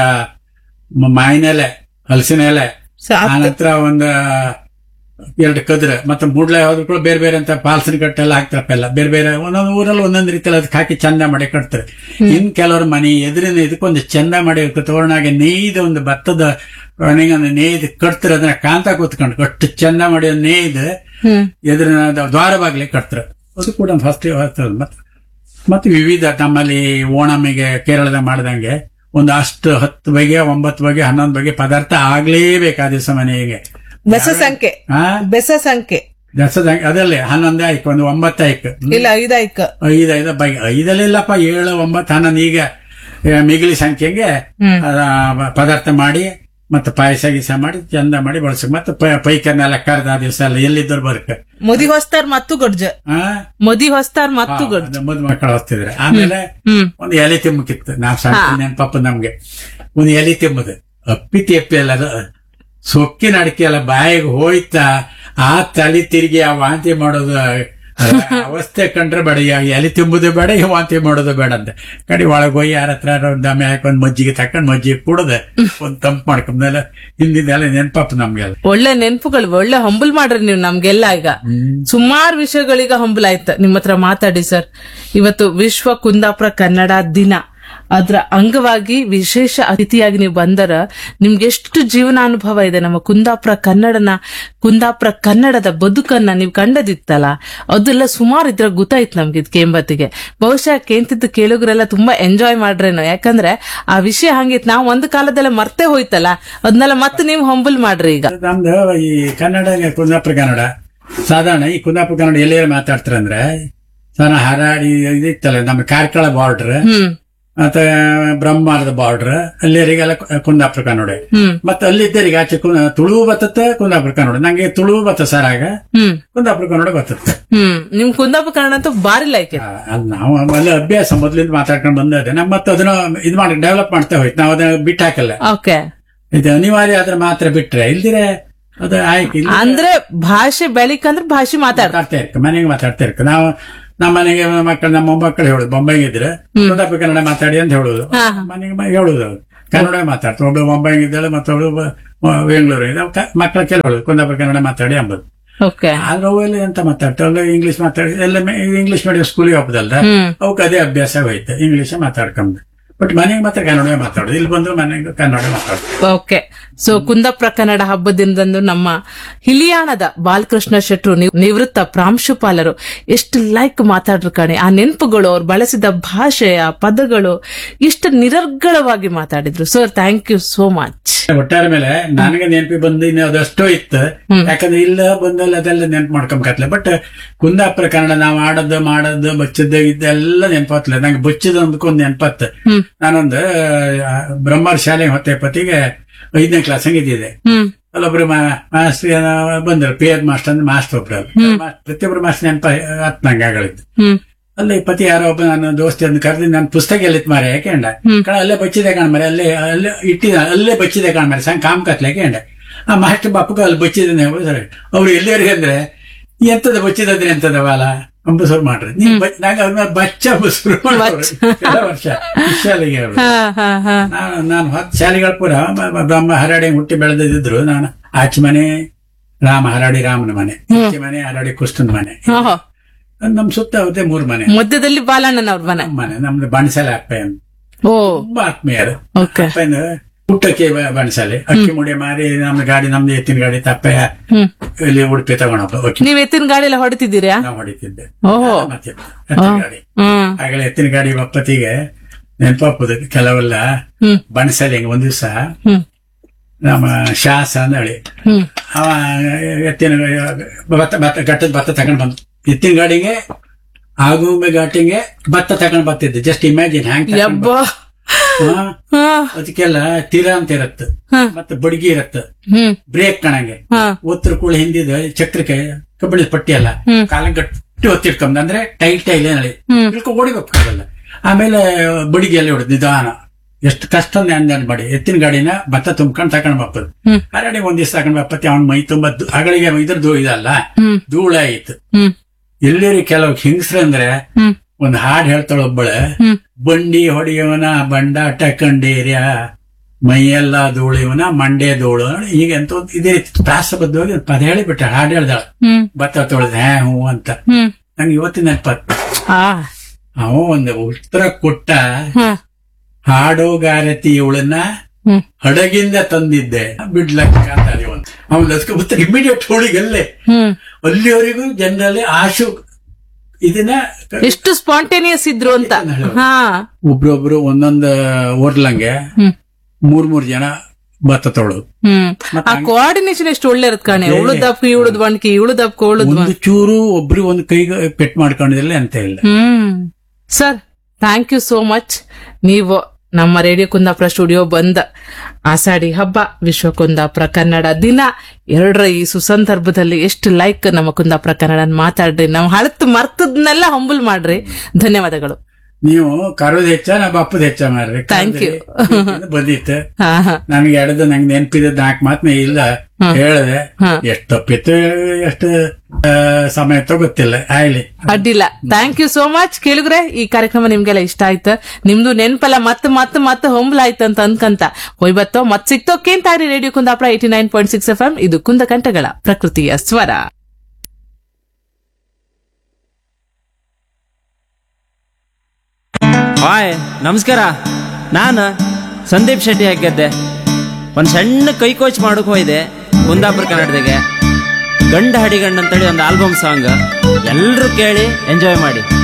ಮ- ಮಾವಿನ ಎಲೆ ಹಲಸಿನ ಎಲೆ ಸಾತ್ ಆನಂತರ ಒಂದು ಎರಡು ಕದ್ರೆ ಮತ್ತೆ ಮೂಡ್ಲ ಯಾವ್ದು ಕೂಡ ಬೇರೆ ಬೇರೆ ಅಂತ ಪಾಲ್ಸಿನ ಕಟ್ಟೆಲ್ಲ ಹಾಕ್ತಾರಪ್ಪ ಬೇರೆ ಬೇರೆ ಒಂದೊಂದು ಊರಲ್ಲಿ ಒಂದೊಂದು ರೀತಿಯಲ್ಲಿ ಅದಕ್ಕೆ ಹಾಕಿ ಚಂದ ಮಾಡಿ ಕಟ್ತಾರೆ ಇನ್ ಕೆಲವ್ರ ಮನೆ ಎದುರಿನ ಇದಕ್ಕೊಂದು ಚಂದ ಮಾಡಿ ತೋರಣಾಗೆ ನೇಯ್ದ ಒಂದು ಭತ್ತದ ಒಣಗಿ ಒಂದು ನೇಯ್ದು ಕಟ್ತಾರೆ ಅದನ್ನ ಕಾಂತ ಕೂತ್ಕೊಂಡು ಅಷ್ಟು ಚಂದ ಮಾಡಿ ಒಂದು ನೇಯ್ದು ಹ್ಮ್ ಎದುರಿನ ದ್ವಾರ ಬಾಗ್ಲಿ ಕಟ್ತಾರೆ ಅದು ಕೂಡ ಒಂದು ಫಸ್ಟ್ ಮತ್ತೆ ಮತ್ತೆ ವಿವಿಧ ನಮ್ಮಲ್ಲಿ ಓಣಮಿಗೆ ಕೇರಳದ ಮಾಡ್ದಂಗೆ ಒಂದು ಅಷ್ಟು ಹತ್ತು ಬಗೆ ಒಂಬತ್ತು ಬಗೆ ಹನ್ನೊಂದು ಬಗೆ ಪದಾರ್ಥ ಆಗ್ಲೇಬೇಕು ಆ ದಿವಸ ಮನೆಗೆ ಬೆಸ ಸಂಖ್ಯೆ ಆ ಬೆಸ ಸಂಖ್ಯೆ ದಸದ ಅದಲ್ಲೇ ಹನ್ನೊಂದೇ ಆಯ್ತು ಒಂದು ಒಂಬತ್ತು ಆಯ್ತು ಇಲ್ಲ ಐದಾಯ್ಕ ಐದು ಐದು ಬಗೆ ಐದಲ್ಲಿಲ್ಲಪ್ಪ ಏಳು ಒಂಬತ್ತು ಹನ್ನೊಂದು ಈಗ ಆ, ಮಿಗಿಲಿ ಸಂಖ್ಯೆಗೆ ಹ್ಮ್. ಆ, ಪದಾರ್ಥ ಮಾಡಿ ಮತ್ತೆ ಪಾಯಸ ಗೀಸ ಮಾಡಿ ಚಂದ ಮಾಡಿ ಬಳಸಕ್ ಮತ್ತೆ ಪ- ಪೈಕನ್ನೆಲ್ಲ ಕರೆದ ಆ ದಿವಸ ಎಲ್ಲ ಎಲ್ಲಿದ್ದರು ಬರ್ಕ ಮದಿ ಹೊಸ್ತಾರ್ ಮತ್ತು ಗಡ್ಜ ಆ ಮದಿ ಹೊಸ್ತಾರ್ ಮತ್ತು ಗಡ್ಜ ಮದ್ ಮಕ್ಕಳು ಹೊಸ್ತಿದ್ರೆ ಆಮೇಲೆ ಹ್ಮ್ ಒಂದು ಎಲೆ ತಿಮ್ಮಕ್ಕಿತ್ತು ನಾವ್ ಸಣ್ಣ ನೆನಪಪ್ಪ ನಮ್ಗೆ ಒಂದು ಎಲೆ ತಿಮ್ಮದು ಅಪ್ಪಿ ತೆಪ್ಪಿ ಎಲ್ಲ ಅದು ಸೊಕ್ಕಿನ ಅಡಿಕೆ ಎಲ್ಲ ಬಾಯಿಗೆ ಹೋಯ್ತಾ ಆ ತಲೆ ತಿರುಗಿ ಆ ವಾಂತಿ ಮಾಡೋದು ಆ ಅವಸ್ಥೆ ಕಂಡ್ರೆ ಬೇಡ ಈ ಎಲೆ ತಿಂಬುದು ಬೇಡ ಈ ವಾಂತಿ ಮಾಡೋದು ಬೇಡ ಅಂತ ಕಡೆ ಒಳಗೆ ಹೋಗಿ ಯಾರ ಹತ್ರ ಒಂದು ದಮೆ ಹಾಕೊಂಡ್ ಮಜ್ಜಿಗೆ ತಕೊಂಡ್ ಮಜ್ಜಿಗೆ ಕುಡದೆ ಒಂದ್ ತಂಪು ಮಾಡ್ಕೊಂಡೆಲ್ಲ ಹಿಂದಿಂದೆಲ್ಲ ನೆನಪಪ್ಪ ನಮ್ಗೆಲ್ಲ ಒಳ್ಳೆ ನೆನ್ಪುಗಳು ಒಳ್ಳೆ ಹಂಬಲ್ ಮಾಡ್ರಿ ನೀವು ನಮ್ಗೆಲ್ಲ ಈಗ ಸುಮಾರು ವಿಷಯಗಳೀಗ ಹಂಬಲ್ ಆಯ್ತು ನಿಮ್ಮ ಹತ್ರ ಮಾತಾಡಿ ಸರ್ ಇವತ್ತು ವಿಶ್ವ ಕುಂದಾಪುರ ಕನ್ನಡ ದಿನ ಅದ್ರ ಅಂಗವಾಗಿ ವಿಶೇಷ ಅತಿಥಿಯಾಗಿ ನೀವು ಬಂದರ ನಿಮ್ಗೆ ಎಷ್ಟು ಜೀವನಾನುಭವ ಇದೆ ನಮ್ಮ ಕುಂದಾಪುರ ಕನ್ನಡನ ಕುಂದಾಪುರ ಕನ್ನಡದ ಬದುಕನ್ನ ನೀವು ಕಂಡದಿತ್ತಲ್ಲ ಅದೆಲ್ಲ ಸುಮಾರು ಇದ್ರ ಗೊತ್ತಾಯ್ತು ನಮ್ಗೆ ಇದು ಕೇಂಬತ್ತಿಗೆ ಬಹುಶಃ ಕೇಂತಿದ್ದು ಕೇಳುಗರೆಲ್ಲ ತುಂಬಾ ಎಂಜಾಯ್ ಮಾಡ್ರೇನೋ ಯಾಕಂದ್ರೆ ಆ ವಿಷಯ ಹಂಗಿತ್ತು ನಾವು ಒಂದು ಕಾಲದಲ್ಲ ಮರ್ತೇ ಹೋಯ್ತಲ್ಲ ಅದನ್ನೆಲ್ಲ ಮತ್ತೆ ನೀವು ಹಂಬಲ್ ಮಾಡ್ರಿ ಈಗ ನಮ್ದು ಈ ಕನ್ನಡ ಕುಂದಾಪುರ ಕನ್ನಡ ಸಾಧಾರಣ ಈ ಕುಂದಾಪುರ ಕನ್ನಡ ಎಲ್ಲೇ ಮಾತಾಡ್ತಾರೆ ಅಂದ್ರೆ ಸಾಧಾರಣ ಹರಾಡಿ ಇದಿತ್ತಲ್ಲ ನಮ್ಮ ಕಾರ್ಕಳ ಬಾರ್ಡರ್ ಹ್ಮ್ ಮತ್ತೆ ಬ್ರಹ್ಮಾಂಡದ ಬಾರ್ಡರ್ ಅಲ್ಲಿವರಿಗೆಲ್ಲ ಕುಂದಾಪುರ ಕನ್ನಡ ಹ್ಮ್ ಮತ್ತೆ ಅಲ್ಲಿದ್ದರಿಗೆ ಆಚೆ ಕುಂದ ತುಳು ಬತ್ತತ್ತೆ ಕುಂದಾಪುರ ಕನ್ನಡ ನಂಗೆ ತುಳು ಬತ್ತ ಸರ್ ಆಗ ಹ್ಮ್ ಕುಂದಾಪುರ ಕನ್ನಡ ಬತ್ತತ್ತೆ ಹ್ಮ್ ನಿಮ್ ಕುಂದಾಪುರ ಕನ್ನಡ ಅಂತೂ ಬಾರಿ ಲೈಕ್ ಆ, ಅದ್ ನಾವು ಅಲ್ಲಿ ಅಭ್ಯಾಸ ಮೊದ್ಲಿಂದ ಮಾತಾಡ್ಕೊಂಡು ಬಂದದೆ ನಮ್ಮ ಮತ್ತೆ ಅದನ್ನ ಇದು ಮಾಡಿ ಡೆವಲಪ್ ಮಾಡ್ತಾ ಹೋಯ್ತು ನಾವು ಅದನ್ನ ಬಿಟ್ಟು ಹಾಕಲ್ಲ ಓಕೆ ಇದು ಅನಿವಾರ್ಯ ಆದ್ರೆ ಮಾತ್ರ ಬಿಟ್ರೆ ಇಲ್ದಿರೆ ಅದು ಆಯ್ಕೆ ಇಲ್ಲ ಅಂದ್ರೆ ಭಾಷೆ ಬೆಳಿಕಂದ್ರೆ ಭಾಷೆ ಮಾತಾಡ ಮಾತಾಡ್ತಾ ಇರ್ಕ ಮನೆಗೆ ಮಾತಾಡ್ತಾ ಇರ್ಕ ನಾವು ನಮ್ಮ ಮನೆಗೆ ಮಕ್ಕಳು ನಮ್ಮ ಮೊಮ್ಮಕ್ಕಳು ಹೇಳುದು ಬೊಂಬೈಗೆ ಇದ್ರೆ ಕುಂದಾಪುರ ಕನ್ನಡ ಮಾತಾಡಿ ಅಂತ ಹೇಳುದು ಹಾ. ಮನೆಗೆ ಮ- ಹೇಳುದು ಅವ್ರು. ಕನ್ನಡ ಮಾತಾಡ್ತಾರೆ ಒಬ್ಬಳು ಬೊಂಬೈಗೆ ಇದ್ದಾಳೆ ಮತ್ತೊಬ್ಳು ಬ- ಮ- ಬೆಂಗಳೂರು ಇದೆ ಮಕ್ಕಳ ಕೇಳಿ ಹೇಳುದು ಕುಂದಾಪುರ ಕನ್ನಡ ಮಾತಾಡಿ ಅಂಬುದು ಓಕೆ ಆದ್ರೆ ಅವೆಲ್ಲ ಎಂತ ಮಾತಾಡ್ತಾವಲ್ಲ ಇಂಗ್ಲಿಷ್ ಮಾತಾಡಿ ಎಲ್ಲ ಮೆ- ಇಂಗ್ಲಿಷ್ ಮೀಡಿಯಂ ಸ್ಕೂಲಿಗೆ ಹೋಗ್ದಲ್ಲ ಹ್ಮ್ ಅವಕ್ಕೆ ಅದೇ ಅಭ್ಯಾಸ ಹೋಯ್ತು ಇಂಗ್ಲಿಷ್ ಮಾತಾಡ್ಕೊಂಡು ಬಟ್ ಮನೆಗೆ ಮಾತ್ರ ಕನ್ನಡ ಮಾತಾಡೋದು ಇಲ್ಲಿ ಬಂದ್ರು ಮನೆಗೆ ಕನ್ನಡ ಮಾತಾಡೋದು ಓಕೆ ಸೊ ಕುಂದಾಪುರ ಕನ್ನಡ ಹಬ್ಬದಿಂದಂದು ನಮ್ಮ ಹಿಲಿಯಾಣದ ಬಾಲಕೃಷ್ಣ ಶೆಟ್ರು ನಿವ್- ನಿವೃತ್ತ ಪ್ರಾಂಶುಪಾಲರು ಎಷ್ಟು ಲೈಕ್ ಮಾತಾಡ್ರು ಕಣೆ ಆ ನೆನಪುಗಳು ಅವ್ರು ಬಳಸಿದ ಭಾಷೆ ಆ ಪದಗಳು ಎಷ್ಟು ನಿರರ್ಗಳವಾಗಿ ಮಾತಾಡಿದ್ರು sir thank you so much ಒಟ್ಟಾರೆ ಮೇಲೆ ನನಗೆ ನೆನಪಿ ಬಂದು ಇನ್ನು ಅದಷ್ಟೋ ಇತ್ತು ಯಾಕಂದ್ರೆ ಇಲ್ಲ ಬಂದಲ್ಲಿ ಅದೆಲ್ಲ ನೆನಪು ಮಾಡ್ಕೊಂಬಕತ್ಲೆ ಬಟ್ ಕುಂದಾಪುರ ಕನ್ನಡ ನಾವು ಆಡದ್ದು ಮಾಡದ್ದು ಬಚ್ಚದ್ದು ಇದೆಲ್ಲ ನೆನಪತ್ಲೆ ನಂಗೆ ಬಚ್ಚದ ಒಂದಕ್ಕೊಂದು ನೆನಪತ್ತು ಹ್ಮ್ ನಾನೊಂದು ಆ, ಬ್ರಹ್ಮರ್ ಶಾಲೆ ಹೊತ್ತೆ ಪತಿಗೆ ಐದನೇ ಕ್ಲಾಸ್ ಹಂಗಿದ್ದಿದೆ ಹ್ಮ್ ಅಲ್ಲೊಬ್ರು ಮಾಸ್ಟರ್ ಬಂದ್ರು ಪಿ ಎದ್ ಮಾಸ್ಟರ್ ಅಂದ್ರೆ ಮಾಸ್ಟರ್ ಒಬ್ರು ಮಾ- ಪ್ರತಿಯೊಬ್ರು ಮಾಸ್ಟರ್ ನೆನಪ ಹತ್ತು ನಂಗೆ ಆಗಳಿದ್ದು ಹ್ಮ್ ಅಲ್ಲಿ ಪತಿ ಯಾರೋ ಒಬ್ಬ ನನ್ನ ದೋಸ್ತಿ ಅಂತ ಕರೆದು ನನ್ನ ಪುಸ್ತಕ ಎಲ್ಲಿತ್ ಮಾರೆ ಯಾಕೆಂಡ ಕಣ ಅಲ್ಲೇ ಬಚ್ಚಿದೆ ಕಾಣ ಮರೆ ಅಲ್ಲೇ ಅಲ್ಲೇ ಇಟ್ಟಿದ ಅಲ್ಲೇ ಬಚ್ಚಿದೆ ಕಾಣ ಮರೆ ಸಂಗ್ ಕಾಮ್ ಕತ್ಲೆ ಯಾಕೆಂಡ ಆ ಮಾಸ್ಟರ್ ಬಾಪಕ ಅಲ್ಲಿ ಬಚ್ಚಿದೆ ಸರಿ ಅವ್ರು ಎಲ್ಲಿವರೆಗೆ ಅಂದ್ರೆ ಎಂತದ ಬಚ್ಚಿದ್ರೆ ಎಂತದ ಬಾಲ ಅಂಬ ಶುರು ಮಾಡ್ರಿ ನೀವ್ ಬ- ನಂಗೆ ಅವ್ರ ಬಚ್ಚ ಅಂಬ ಶುರು ಮಾಡ್ರಿ ಕೆಲ ವರ್ಷ ಈ ಶಾಲೆಗೆ ಅವ್ರು ಹಾ ಹಾ ಹಾ ನಾನು ನಾನು ಹತ್ತು ಶಾಲೆಗಳ ಪೂರ ಬ- ಬ- ಬ್ರಹ್ಮ ಹರಾಡಿ ಹುಟ್ಟಿ ಬೆಳೆದಿದ್ರು ನಾನು ಆಚೆ ಮನೆ ರಾಮ ಹರಾಡಿ ರಾಮನ ಮನೆ ಈಚೆ ಮನೆ ಹರಾಡಿ ಕೃಷ್ಣನ ಮನೆ ಓಹೋ ನಮ್ ಸುತ್ತ ಅವತ್ತೆ ಮೂರ್ ಮನೆ ಮಧ್ಯದಲ್ಲಿ ಬಾಲಣ್ಣನವ್ರ ಮನೆ ನಮ್ಮ ಮನೆ ನಮ್ದು ಬಣಸಾಲೆ ಅಪ್ಪಯ್ಯನ್ ಓ ತುಂಬಾ ಆತ್ಮೀಯರು ಓಕೆ ಅಪ್ಪಯ್ಯನ ಊಟಕ್ಕೆ ಬ- ಬಣಸಾಲೆ ಅಕ್ಕಿ ಮುಡಿ ಮಾರಿ ನಮ್ದು ಗಾಡಿ ನಮ್ದು ಎತ್ತಿನ ಗಾಡಿ ತಪ್ಪಯ್ಯ ಹ್ಮ್ ಇಲ್ಲಿ ಉಡುಪಿ ತಗೊಂಡಪ್ಪ ಅಕ್ಕಿ ನೀವ್ ಎತ್ತಿನ ಗಾಡಿ ಎಲ್ಲ ಹೊಡಿತಿದ್ದೀರಾ ನಾವು ಹೊಡಿತಿದ್ದೆ ಓಹೋ ಮತ್ತೆ ಎತ್ತಿನ ಗಾಡಿ ಹ್ಮ್ ಆಗಲೇ ಎತ್ತಿನ ಗಾಡಿ ಒಪ್ಪತ್ತಿಗೆ ನೆನಪಾಪುದು ಕೆಲವೆಲ್ಲ ಹ್ಮ್ ಬಣಸಾಲೆ ಹಿಂಗ ಒಂದ್ ದಿವಸ ಹ್ಮ್ ನಮ್ಮ ಶಾಸ ಅಂದಳಿ ಹ್ಮ್ ಅವ ಎತ್ತಿನ ಭತ್ತ ಭತ್ತ ಗಟ್ಟದ ಭತ್ತ ತಗೊಂಡ್ ಬಂದ್ ಎತ್ತಿನ ಗಾಡಿಗೆ ಆಗುಂಬೆ ಘಾಟಿಗೆ ಭತ್ತ ತಗೊಂಡ್ ಬರ್ತಿದ್ದೆ ಜಸ್ಟ್ ಇಮ್ಯಾಜಿನ್ ಹ್ಯಾಂಗ್ ತಗೊಂಡ್ ಯಬ್ಬ ಹಾ, ಹಾ ಅದಕ್ಕೆಲ್ಲ ತೀರ ಅಂತ ಇರತ್ತ ಹಾ. ಮತ್ತೆ ಬಡ್ಗಿ ಇರತ್ತ ಹ್ಮ್ ಬ್ರೇಕ್ ಕಣಂಗೆ ಹಾ ಒತ್ತರ ಕೂಡ ಹಿಂದಿದ ಚಕ್ರಕ್ಕೆ ಕಬ್ಬಿಣದ ಪಟ್ಟಿ ಅಲ್ಲ ಹ್ಮ್. ಕಾಲ ಗಟ್ಟಿ ಒತ್ತಿಟ್ಕೊಂಡ್ ಅಂದ್ರೆ ಟೈಟ್ ಟೈಲ್ ಏನಲ್ಲಿ ಹ್ಮ್. ಇಳ್ಕೊ ಓಡಿಬೇಕು ಆಗಲ್ಲ ಆಮೇಲೆ ಬಡಿಗೆ ಎಲ್ಲ ಹೊಡೆದ್ ನಿಧಾನ ಎಷ್ಟು ಕಷ್ಟ ಅಂದ್ ಮಾಡಿ ಎತ್ತಿನ ಗಾಡಿನ ಭತ್ತ ತುಂಬ್ಕೊಂಡ್ ತಕೊಂಡ್ ಬಪ್ಪದು ಹ್ಮ್. ಹರಡಿ ಒಂದ್ ದಿವಸ ತಕೊಂಡ್ ಬಪ್ಪತ್ತಿ ಅವ್ನ ಮೈ ತುಂಬಾ ಧೂ- ಅಗಳಿಗೆ ಇದ್ರದ್ದು ಇದಲ್ಲ ಹ್ಮ್ ಧೂಳ ಆಯ್ತು ಹ್ಮ್ ಎಲ್ಲರಿ ಕೆಲವು ಹಿಂಗ್ಸ್ರಂದ್ರೆ ಹ್ಮ್ ಒಂದ್ ಹಾಡ್ ಹೇಳ್ತಾಳ ಒಬ್ಬಳೆ ಹ್ಮ್ ಬಂಡಿ ಹೊಡೆಯವನ ಬಂಡಾಟ ಕಂಡೇರ್ಯ ಮೈಯೆಲ್ಲ ಧೂಳಿವನ ಮಂಡೆ ಧೂಳು ಈಗ ಎಂತ ಒಂದ್ ಇದೇ ರೀತಿ ಪ್ರಾಸಬದ್ಧವಾಗಿ ಒಂದ್ ಪದ ಹೇಳಿಬಿಟ್ಟ ಹಾಡು ಹೇಳ್ದಾಳ ಹ್ಮ್ ಭತ್ತ ತೊಳೆದ ಹ್ಯಾ ಹ್ಞೂ ಅಂತ ಹ್ಮ್ ನಂಗೆ ಇವತ್ತಿನ ನೆನಪತ್ತು ಆ ಅವ ಒಂದು ಉತ್ತರ ಕೊಟ್ಟ ಹಾ ಹಾಡುಗಾರತಿ ಇವಳನ್ನ ಹ್ಮ್ ಹಡಗಿಂದ ತಂದಿದ್ದೆ ಬಿಡ್ಲಕ್ಕ ಅಂತ ಒಂದು ಅವನ್ ಅದಕ್ಕೆ ಉತ್ತರ ಇಮಿಡಿಯೇಟ್ ಹೋಳಿಗಲ್ಲೇ ಹ್ಮ್ ಅಲ್ಲಿವರೆಗೂ ಜನರಲ್ಲಿ ಆಶು ಇದನ್ನ ಎಷ್ಟು ಸ್ಪಾಂಟೇನಿಯಸ್ ಇದ್ರು ಅಂತ ಹಾ ಒಬ್ರೊಬ್ರು ಒಂದೊಂದು ಓರ್ಲಂಗೆ ಹ್ಮ್ ಮೂರ್ ಮೂರ್ ಜನ ಭತ್ತ ತೊಳೋದು ಹ್ಮ್ ಆ ಕೋಆರ್ಡಿನೇಷನ್ ಎಷ್ಟು ಒಳ್ಳೆ ಇರತ್ ಕಾಣೆ ಉಳುದ್ ದಪ್ಪ ಉಳುದ್ ಬಣ್ಕಿ ಉಳುದ್ ದಪ್ಪ ಉಳುದ್ ಒಂದು ಚೂರು ಒಬ್ರು ಒಂದು ಕೈಗೆ ಪೆಟ್ ಮಾಡ್ಕೊಂಡಿಲ್ಲ ಅಂತ ಇಲ್ಲ ಹ್ಮ್ sir thank you so much ನೀವು ನಮ್ಮ ರೇಡಿಯೋ ಕುಂದಾಪುರ ಸ್ಟುಡಿಯೋ ಬಂದ ಆಷಾಢಿ ಹಬ್ಬ ವಿಶ್ವ ಕುಂದಾಪುರ ಕನ್ನಡ ದಿನ ಎರಡರ ಈ ಸುಸಂದರ್ಭದಲ್ಲಿ ಎಷ್ಟು ಲೈಕ್ ನಮ್ಮ ಕುಂದಾಪುರ ಕನ್ನಡ ಮಾತಾಡ್ರಿ ನಾವು ಹಳತ್ ಮರ್ತದ್ನೆಲ್ಲ ಹಂಬಲ್ ಮಾಡ್ರಿ ಧನ್ಯವಾದಗಳು ನೀವು ಕರೋದ್ ಹೆಚ್ಚ ನಾ ಬಪ್ಪದ ಹೆಚ್ಚ ಮಾಡ್ರಿ Thank you. ಕರ್ದ್ರಿ, ಬಂದಿತ್ತು ಹಾ ಹಾ ನನ್ಗೆ ಎಡದ ನಂಗೆ ನೆನಪಿದ ನಾಲ್ಕು ಮಾತನ್ನ ಇಲ್ಲ ಹೇಳಿದೆ ಹಾ. ಎಷ್ಟು ತಪ್ಪಿತ್ತು ಎಷ್ಟು ಆ, ಸಮಯ ಗೊತ್ತಿಲ್ಲ ಆಯ್ಲಿ ಅಡ್ಡಿಲ್ಲ ಥ್ಯಾಂಕ್ ಯು ಸೋ ಮಚ್ ಕೇಳಿದ್ರೆ ಈ ಕಾರ್ಯಕ್ರಮ ನಿಮ್ಗೆಲ್ಲ ಇಷ್ಟ ಆಯ್ತು ನಿಮ್ದು ನೆನ್ಪಲ್ಲ ಮತ್ತೆ ಮತ್ತೆ ಮತ್ತೆ ಹೊಂಬಲ್ ಆಯ್ತು ಅಂತ ಅನ್ಕಂತ ಹೋಯ್ಬತ್ತೋ ಮತ್ ಸಿಕ್ತೋ ಕೇಂತಾರಿ radio Kundapura eighty nine point six F M ಇದು ಕುಂದಕಂಠಗಳ ಪ್ರಕೃತಿಯ ಸ್ವರ ಹಾಯ್ ನಮಸ್ಕಾರ ನಾನು ಸಂದೀಪ್ ಶೆಟ್ಟಿ ಹಾಕಿದ್ದೆ ಒಂದು ಸಣ್ಣ ಕೈ ಕೋಚ್ ಮಾಡಕ್ ಹೋಯ್ದೆ ಕುಂದಾಪುರ ಕನ್ನಡದಾಗೆ ಗಂಡ ಹಡಿಗಂಡ ಅಂತೇಳಿ ಒಂದು ಆಲ್ಬಮ್ ಸಾಂಗ್ ಎಲ್ಲರೂ ಕೇಳಿ ಎಂಜಾಯ್ ಮಾಡಿ